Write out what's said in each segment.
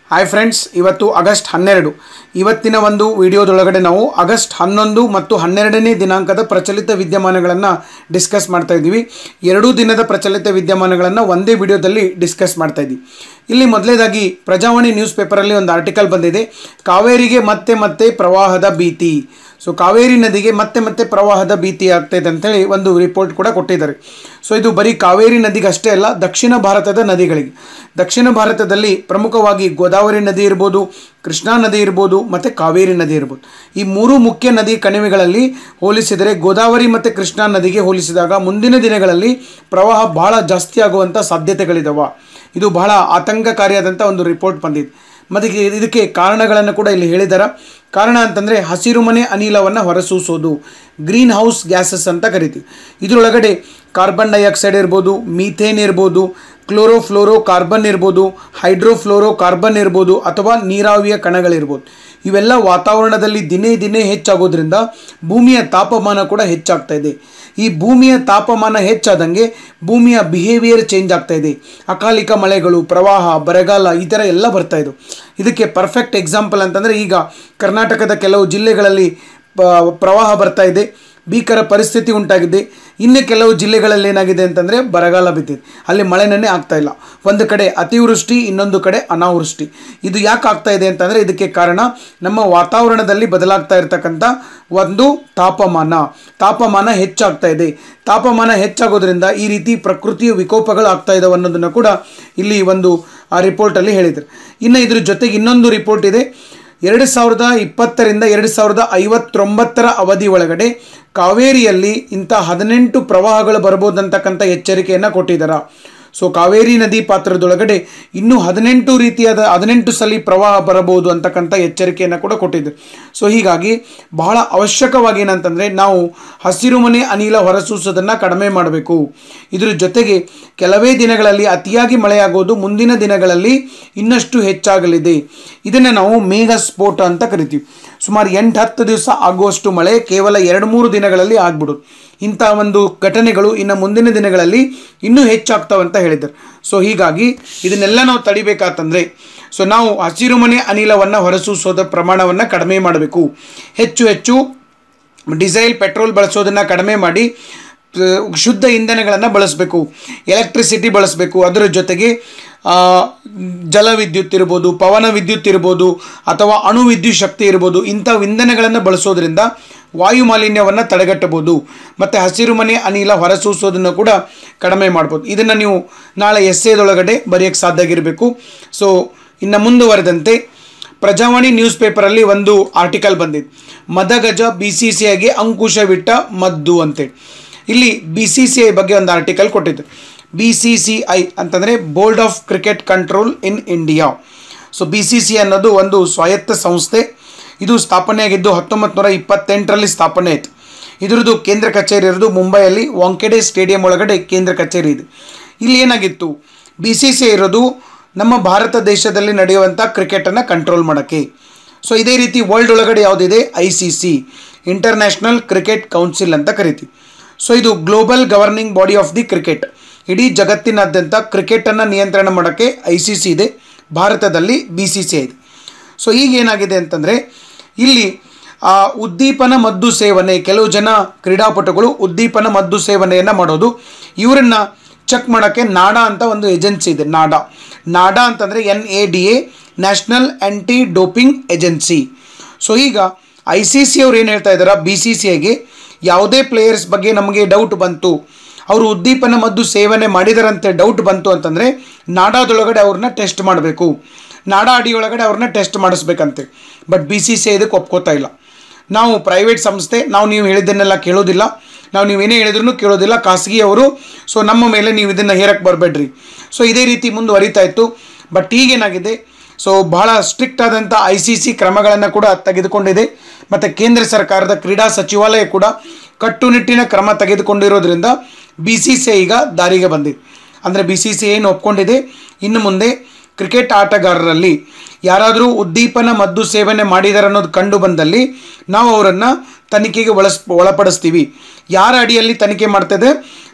hi friends ಇವತ್ತು August ಹನ್ನೆರಡು ಇವತ್ತಿನ ಒಂದು ವಿಡಿಯೋದೊಳಗಡೆ ನಾವು ಆಗಸ್ಟ್ ಹನ್ನೊಂದು ಮತ್ತು ಹನ್ನೆರಡನೇ ದಿನಾಂಕದ ಪ್ರಚಲಿತ ವಿದ್ಯಮಾನಗಳನ್ನು ಡಿಸ್ಕಸ್ ಮಾಡ್ತಾ ಇದ್ದೀವಿ ಎರಡೂ ದಿನದ ಪ್ರಚಲಿತ ವಿದ್ಯಮಾನಗಳನ್ನು ಒಂದೇ ವಿಡಿಯೋದಲ್ಲಿ ಡಿಸ್ಕಸ್ ಮಾಡ್ತಾ ಇದ್ದೀವಿ ಇಲ್ಲಿ ಮೊದಲೇದಾಗಿ ಪ್ರಜಾವಾಣಿ ನ್ಯೂಸ್ ಪೇಪರಲ್ಲಿ ಒಂದು ಆರ್ಟಿಕಲ್ ಬಂದಿದೆ ಕಾವೇರಿಗೆ ಮತ್ತೆ ಮತ್ತೆ ಪ್ರವಾಹದ ಭೀತಿ ಸೊ ಕಾವೇರಿ ನದಿಗೆ ಮತ್ತೆ ಮತ್ತೆ ಪ್ರವಾಹದ ಭೀತಿ ಆಗ್ತಾಯಿದೆ ಅಂತೇಳಿ ಒಂದು ರಿಪೋರ್ಟ್ ಕೂಡ ಕೊಟ್ಟಿದ್ದಾರೆ ಸೊ ಇದು ಬರೀ ಕಾವೇರಿ ನದಿಗೆ ಅಷ್ಟೇ ಅಲ್ಲ ದಕ್ಷಿಣ ಭಾರತದ ನದಿಗಳಿಗೆ ದಕ್ಷಿಣ ಭಾರತದಲ್ಲಿ ಪ್ರಮುಖವಾಗಿ ಗೋದಾವರಿ ನದಿ ಇರ್ಬೋದು ಕೃಷ್ಣಾ ನದಿ ಇರ್ಬೋದು ಮತ್ತು ಕಾವೇರಿ ನದಿ ಇರ್ಬೋದು ಈ ಮೂರು ಮುಖ್ಯ ನದಿ ಕಣಿವೆಗಳಲ್ಲಿ ಹೋಲಿಸಿದರೆ ಗೋದಾವರಿ ಮತ್ತು ಕೃಷ್ಣಾ ನದಿಗೆ ಹೋಲಿಸಿದಾಗ ಮುಂದಿನ ದಿನಗಳಲ್ಲಿ ಪ್ರವಾಹ ಬಹಳ ಜಾಸ್ತಿ ಆಗುವಂಥ ಸಾಧ್ಯತೆಗಳಿದಾವ ಇದು ಬಹಳ ಆತಂಕಕಾರಿಯಾದಂಥ ಒಂದು ರಿಪೋರ್ಟ್ ಬಂದಿದೆ ಮತ್ತು ಇದಕ್ಕೆ ಕಾರಣಗಳನ್ನು ಕೂಡ ಇಲ್ಲಿ ಹೇಳಿದ್ದಾರೆ ಕಾರಣ ಅಂತಂದರೆ ಹಸಿರುಮನೆ ಅನಿಲವನ್ನು ಹೊರಸೂಸೋದು ಗ್ರೀನ್ ಹೌಸ್ ಗ್ಯಾಸಸ್ ಅಂತ ಕರಿತೀವಿ ಇದರೊಳಗಡೆ ಕಾರ್ಬನ್ ಡೈಆಕ್ಸೈಡ್ ಇರ್ಬೋದು ಮೀಥೇನ್ ಇರ್ಬೋದು ಕ್ಲೋರೋಫ್ಲೋರೋ ಕಾರ್ಬನ್ ಇರ್ಬೋದು ಹೈಡ್ರೋಫ್ಲೋರೋ ಕಾರ್ಬನ್ ಇರ್ಬೋದು ಅಥವಾ ನೀರಾವಿಯ ಕಣಗಳಿರ್ಬೋದು ಇವೆಲ್ಲ ವಾತಾವರಣದಲ್ಲಿ ದಿನೇ ದಿನೇ ಹೆಚ್ಚಾಗೋದ್ರಿಂದ ಭೂಮಿಯ ತಾಪಮಾನ ಕೂಡ ಹೆಚ್ಚಾಗ್ತಾ ಇದೆ ಈ ಭೂಮಿಯ ತಾಪಮಾನ ಹೆಚ್ಚಾದಂಗೆ ಭೂಮಿಯ ಬಿಹೇವಿಯರ್ ಚೇಂಜ್ ಆಗ್ತಾ ಇದೆ ಅಕಾಲಿಕ ಮಳೆಗಳು ಪ್ರವಾಹ ಬರಗಾಲ ಈ ಥರ ಎಲ್ಲ ಬರ್ತಾ ಇದ್ದು ಇದಕ್ಕೆ ಪರ್ಫೆಕ್ಟ್ ಎಕ್ಸಾಂಪಲ್ ಅಂತಂದರೆ ಈಗ ಕರ್ನಾಟಕದ ಕೆಲವು ಜಿಲ್ಲೆಗಳಲ್ಲಿ ಪ- ಪ್ರವಾಹ ಬರ್ತಾ ಇದೆ ಭೀಕರ ಪರಿಸ್ಥಿತಿ ಉಂಟಾಗಿದೆ ಇನ್ನು ಕೆಲವು ಜಿಲ್ಲೆಗಳಲ್ಲಿ ಏನಾಗಿದೆ ಅಂತಂದರೆ ಬರಗಾಲ ಬಿದ್ದಿದೆ ಅಲ್ಲಿ ಮಳೆನೇ ಆಗ್ತಾ ಇಲ್ಲ ಒಂದು ಕಡೆ ಅತಿವೃಷ್ಟಿ ಇನ್ನೊಂದು ಕಡೆ ಅನಾವೃಷ್ಟಿ ಇದು ಯಾಕೆ ಆಗ್ತಾ ಇದೆ ಅಂತಂದರೆ ಇದಕ್ಕೆ ಕಾರಣ ನಮ್ಮ ವಾತಾವರಣದಲ್ಲಿ ಬದಲಾಗ್ತಾ ಇರತಕ್ಕಂಥ ಒಂದು ತಾಪಮಾನ ತಾಪಮಾನ ಹೆಚ್ಚಾಗ್ತಾ ಇದೆ ತಾಪಮಾನ ಹೆಚ್ಚಾಗೋದ್ರಿಂದ ಈ ರೀತಿ ಪ್ರಕೃತಿಯ ವಿಕೋಪಗಳು ಆಗ್ತಾ ಇದಾವೆ ಅನ್ನೋದನ್ನು ಕೂಡ ಇಲ್ಲಿ ಒಂದು ಆ ರಿಪೋರ್ಟಲ್ಲಿ ಹೇಳಿದರು ಇನ್ನು ಇದ್ರ ಜೊತೆಗೆ ಇನ್ನೊಂದು ರಿಪೋರ್ಟ್ ಇದೆ ಎರಡು ಸಾವಿರದ ಇಪ್ಪತ್ತರಿಂದ ಎರಡು ಸಾವಿರದ ಐವತ್ತೊಂಬತ್ತರ ಅವಧಿ ಒಳಗಡೆ ಕಾವೇರಿಯಲ್ಲಿ ಇಂಥ ಹದಿನೆಂಟು ಪ್ರವಾಹಗಳು ಬರ್ಬೋದಂತಕ್ಕಂಥ ಎಚ್ಚರಿಕೆಯನ್ನು ಕೊಟ್ಟಿದ್ದಾರೆ ಸೊ ಕಾವೇರಿ ನದಿ ಪಾತ್ರದೊಳಗಡೆ ಇನ್ನೂ ಹದಿನೆಂಟು ರೀತಿಯಾದ ಹದಿನೆಂಟು ಸಲ ಪ್ರವಾಹ ಬರಬಹುದು ಅಂತಕ್ಕಂಥ ಎಚ್ಚರಿಕೆಯನ್ನು ಕೂಡ ಕೊಟ್ಟಿದ್ರು ಸೊ ಹೀಗಾಗಿ ಬಹಳ ಅವಶ್ಯಕವಾಗಿ ಏನಂತಂದರೆ ನಾವು ಹಸಿರುಮನೆ ಅನಿಲ ಹೊರಸೂಸೋದನ್ನು ಕಡಿಮೆ ಮಾಡಬೇಕು ಇದ್ರ ಜೊತೆಗೆ ಕೆಲವೇ ದಿನಗಳಲ್ಲಿ ಅತಿಯಾಗಿ ಮಳೆಯಾಗೋದು ಮುಂದಿನ ದಿನಗಳಲ್ಲಿ ಇನ್ನಷ್ಟು ಹೆಚ್ಚಾಗಲಿದೆ ಇದನ್ನು ನಾವು ಮೇಘ ಸ್ಫೋಟ ಅಂತ ಕರಿತೀವಿ ಸುಮಾರು ಎಂಟು ಹತ್ತು ದಿವಸ ಆಗುವಷ್ಟು ಮಳೆ ಕೇವಲ ಎರಡು ಮೂರು ದಿನಗಳಲ್ಲಿ ಆಗ್ಬಿಡುತ್ತೆ ಇಂಥ ಒಂದು ಘಟನೆಗಳು ಇನ್ನು ಮುಂದಿನ ದಿನಗಳಲ್ಲಿ ಇನ್ನೂ ಹೆಚ್ಚಾಗ್ತಾವೆ ಅಂತ ಹೇಳಿದ್ದಾರೆ ಸೊ ಹೀಗಾಗಿ ಇದನ್ನೆಲ್ಲ ನಾವು ತಡಿಬೇಕಾತಂದರೆ ಸೊ ನಾವು ಹಸಿರುಮನೆ ಅನಿಲವನ್ನು ಹೊರಸೂಸೋದ ಪ್ರಮಾಣವನ್ನು ಕಡಿಮೆ ಮಾಡಬೇಕು ಹೆಚ್ಚು ಹೆಚ್ಚು ಡಿಸೈಲ್ ಪೆಟ್ರೋಲ್ ಬಳಸೋದನ್ನು ಕಡಿಮೆ ಮಾಡಿ ತ- ಶುದ್ಧ ಇಂಧನಗಳನ್ನು ಬಳಸಬೇಕು ಎಲೆಕ್ಟ್ರಿಸಿಟಿ ಬಳಸಬೇಕು ಅದರ ಜೊತೆಗೆ ಆ, ಜಲವಿದ್ಯುತ್ ಇರ್ಬೋದು ಪವನ ವಿದ್ಯುತ್ ಇರ್ಬೋದು ಅಥವಾ ಅಣು ವಿದ್ಯುತ್ ಶಕ್ತಿ ಇರ್ಬೋದು ಇಂಥ ಇಂಧನಗಳನ್ನು ಬಳಸೋದ್ರಿಂದ ವಾಯು ಮಾಲಿನ್ಯವನ್ನು ತಡೆಗಟ್ಟಬಹುದು ಮತ್ತು ಹಸಿರುಮನೆ ಅನಿಲ ಹೊರಸೂಸೋದನ್ನು ಕೂಡ ಕಡಿಮೆ ಮಾಡ್ಬೋದು ಇದನ್ನು ನೀವು ನಾಳೆ ಎಸ್ಸೇದೊಳಗಡೆ ಬರೆಯೋಕ್ಕೆ ಸಾಧ್ಯ ಆಗಿರಬೇಕು ಸೊ ಇನ್ನು ಮುಂದುವರೆದಂತೆ ಪ್ರಜಾವಾಣಿ ನ್ಯೂಸ್ ಪೇಪರಲ್ಲಿ ಒಂದು ಆರ್ಟಿಕಲ್ ಬಂದಿದೆ ಮದಗಜ ಬಿ ಸಿ ಸಿ ಐಗೆ ಅಂಕುಶವಿಟ್ಟ ಮದ್ದು ಅಂತೇಳಿ ಇಲ್ಲಿ ಬಿ ಸಿ ಸಿ ಐ ಬಗ್ಗೆ ಒಂದು ಆರ್ಟಿಕಲ್ ಕೊಟ್ಟಿದ್ದು ಬಿ ಸಿ ಸಿ ಐ ಅಂತಂದರೆ board of cricket control in India so B C C ಅನ್ನೋದು ಒಂದು ಸ್ವಾಯತ್ತ ಸಂಸ್ಥೆ ಇದು ಸ್ಥಾಪನೆಯಾಗಿದ್ದು ಹತ್ತೊಂಬತ್ತು ನೂರ ಇಪ್ಪತ್ತೆಂಟರಲ್ಲಿ ಸ್ಥಾಪನೆ ಆಯಿತು ಇದ್ರದ್ದು ಕೇಂದ್ರ ಕಚೇರಿ ಇರೋದು ಮುಂಬೈಯಲ್ಲಿ ವಾಂಕೆಡೆ ಸ್ಟೇಡಿಯಂ ಒಳಗಡೆ ಕೇಂದ್ರ ಕಚೇರಿ ಇದೆ ಇಲ್ಲಿ ಏನಾಗಿತ್ತು ಬಿ ಸಿ ಸಿ ಇರೋದು ನಮ್ಮ ಭಾರತ ದೇಶದಲ್ಲಿ ನಡೆಯುವಂಥ ಕ್ರಿಕೆಟನ್ನು ಕಂಟ್ರೋಲ್ ಮಾಡೋಕ್ಕೆ ಸೊ ಇದೇ ರೀತಿ ವರ್ಲ್ಡ್ ಒಳಗಡೆ ಯಾವುದಿದೆ I C C international cricket council ಅಂತ ಕರಿತೀವಿ ಸೊ ಇದು global governing body of the cricket ಇಡೀ ಜಗತ್ತಿನಾದ್ಯಂತ ಕ್ರಿಕೆಟನ್ನು ನಿಯಂತ್ರಣ ಮಾಡೋಕ್ಕೆ ಐ ಸಿ ಸಿ ಇದೆ ಭಾರತದಲ್ಲಿ ಬಿ ಸಿ ಸಿ ಇದೆ ಸೊ ಈಗ ಏನಾಗಿದೆ ಅಂತಂದರೆ ಇಲ್ಲಿ ಆ ಉದ್ದೀಪನ ಮದ್ದು ಸೇವನೆ ಕೆಲವು ಜನ ಕ್ರೀಡಾಪಟುಗಳು ಉದ್ದೀಪನ ಮದ್ದು ಸೇವನೆಯನ್ನು ಮಾಡೋದು ಇವರನ್ನು ಚೆಕ್ ಮಾಡೋಕ್ಕೆ ನಾಡಾ ಅಂತ ಒಂದು ಏಜೆನ್ಸಿ ಇದೆ ನಾಡಾ ನಾಡಾ ಅಂತಂದರೆ N A D A national anti doping agency so ಈಗ ಐ ಸಿ ಸಿ ಅವ್ರು ಏನು ಹೇಳ್ತಾ ಇದ್ದಾರೆ ಬಿ ಸಿ ಸಿ ಐಗೆ ಯಾವುದೇ ಪ್ಲೇಯರ್ಸ್ ಬಗ್ಗೆ ನಮಗೆ ಡೌಟ್ ಬಂತು ಅವರು ಉದ್ದೀಪನ ಮದ್ದು ಸೇವನೆ ಮಾಡಿದಾರಂತೆ ಡೌಟ್ ಬಂತು ಅಂತಂದರೆ ನಾಡಾದೊಳಗಡೆ ಅವ್ರನ್ನ ಟೆಸ್ಟ್ ಮಾಡಬೇಕು ನಾಡಾ ಅಡಿಯೊಳಗಡೆ ಅವ್ರನ್ನ ಟೆಸ್ಟ್ ಮಾಡಿಸ್ಬೇಕಂತೆ ಬಟ್ ಬಿ ಸಿ ಸಿ ಇದಕ್ಕೆ ಒಪ್ಕೋತಾ ಇಲ್ಲ ನಾವು ಪ್ರೈವೇಟ್ ಸಂಸ್ಥೆ ನಾವು ನೀವು ಹೇಳಿದ್ದನ್ನೆಲ್ಲ ಕೇಳೋದಿಲ್ಲ ನಾವು ನೀವೇನೇ ಹೇಳಿದ್ರು ಕೇಳೋದಿಲ್ಲ ಖಾಸಗಿಯವರು ಸೊ ನಮ್ಮ ಮೇಲೆ ನೀವು ಇದನ್ನು ಹೇರಕ್ಕೆ ಬರಬೇಡ್ರಿ ಸೊ ಇದೇ ರೀತಿ ಮುಂದುವರಿತಾ ಇತ್ತು ಬಟ್ ಈಗೇನಾಗಿದೆ ಸೊ ಬಹಳ ಸ್ಟ್ರಿಕ್ಟ್ ಆದಂಥ ಐ ಸಿ ಸಿ ಕ್ರಮಗಳನ್ನು ಕೂಡ ತೆಗೆದುಕೊಂಡಿದೆ ಮತ್ತು ಕೇಂದ್ರ ಸರ್ಕಾರದ ಕ್ರೀಡಾ ಸಚಿವಾಲಯ ಕೂಡ ಕಟ್ಟುನಿಟ್ಟಿನ ಕ್ರಮ ತೆಗೆದುಕೊಂಡಿರೋದ್ರಿಂದ ಬಿ ಸಿ ಸಿ ಈಗ ದಾರಿಗೆ ಬಂದಿದೆ ಅಂದರೆ ಬಿ ಸಿ ಸಿ ಏನು ಒಪ್ಕೊಂಡಿದೆ ಇನ್ನು ಮುಂದೆ ಕ್ರಿಕೆಟ್ ಆಟಗಾರರಲ್ಲಿ ಯಾರಾದರೂ ಉದ್ದೀಪನ ಮದ್ದು ಸೇವನೆ ಮಾಡಿದ್ದಾರೆ ಅನ್ನೋದು ಕಂಡು ಬಂದಲ್ಲಿ ನಾವು ಅವರನ್ನು ತನಿಖೆಗೆ ಒಳಸ್ ಒಳಪಡಿಸ್ತೀವಿ ಯಾರ ಅಡಿಯಲ್ಲಿ ತನಿಖೆ ಮಾಡ್ತದೆ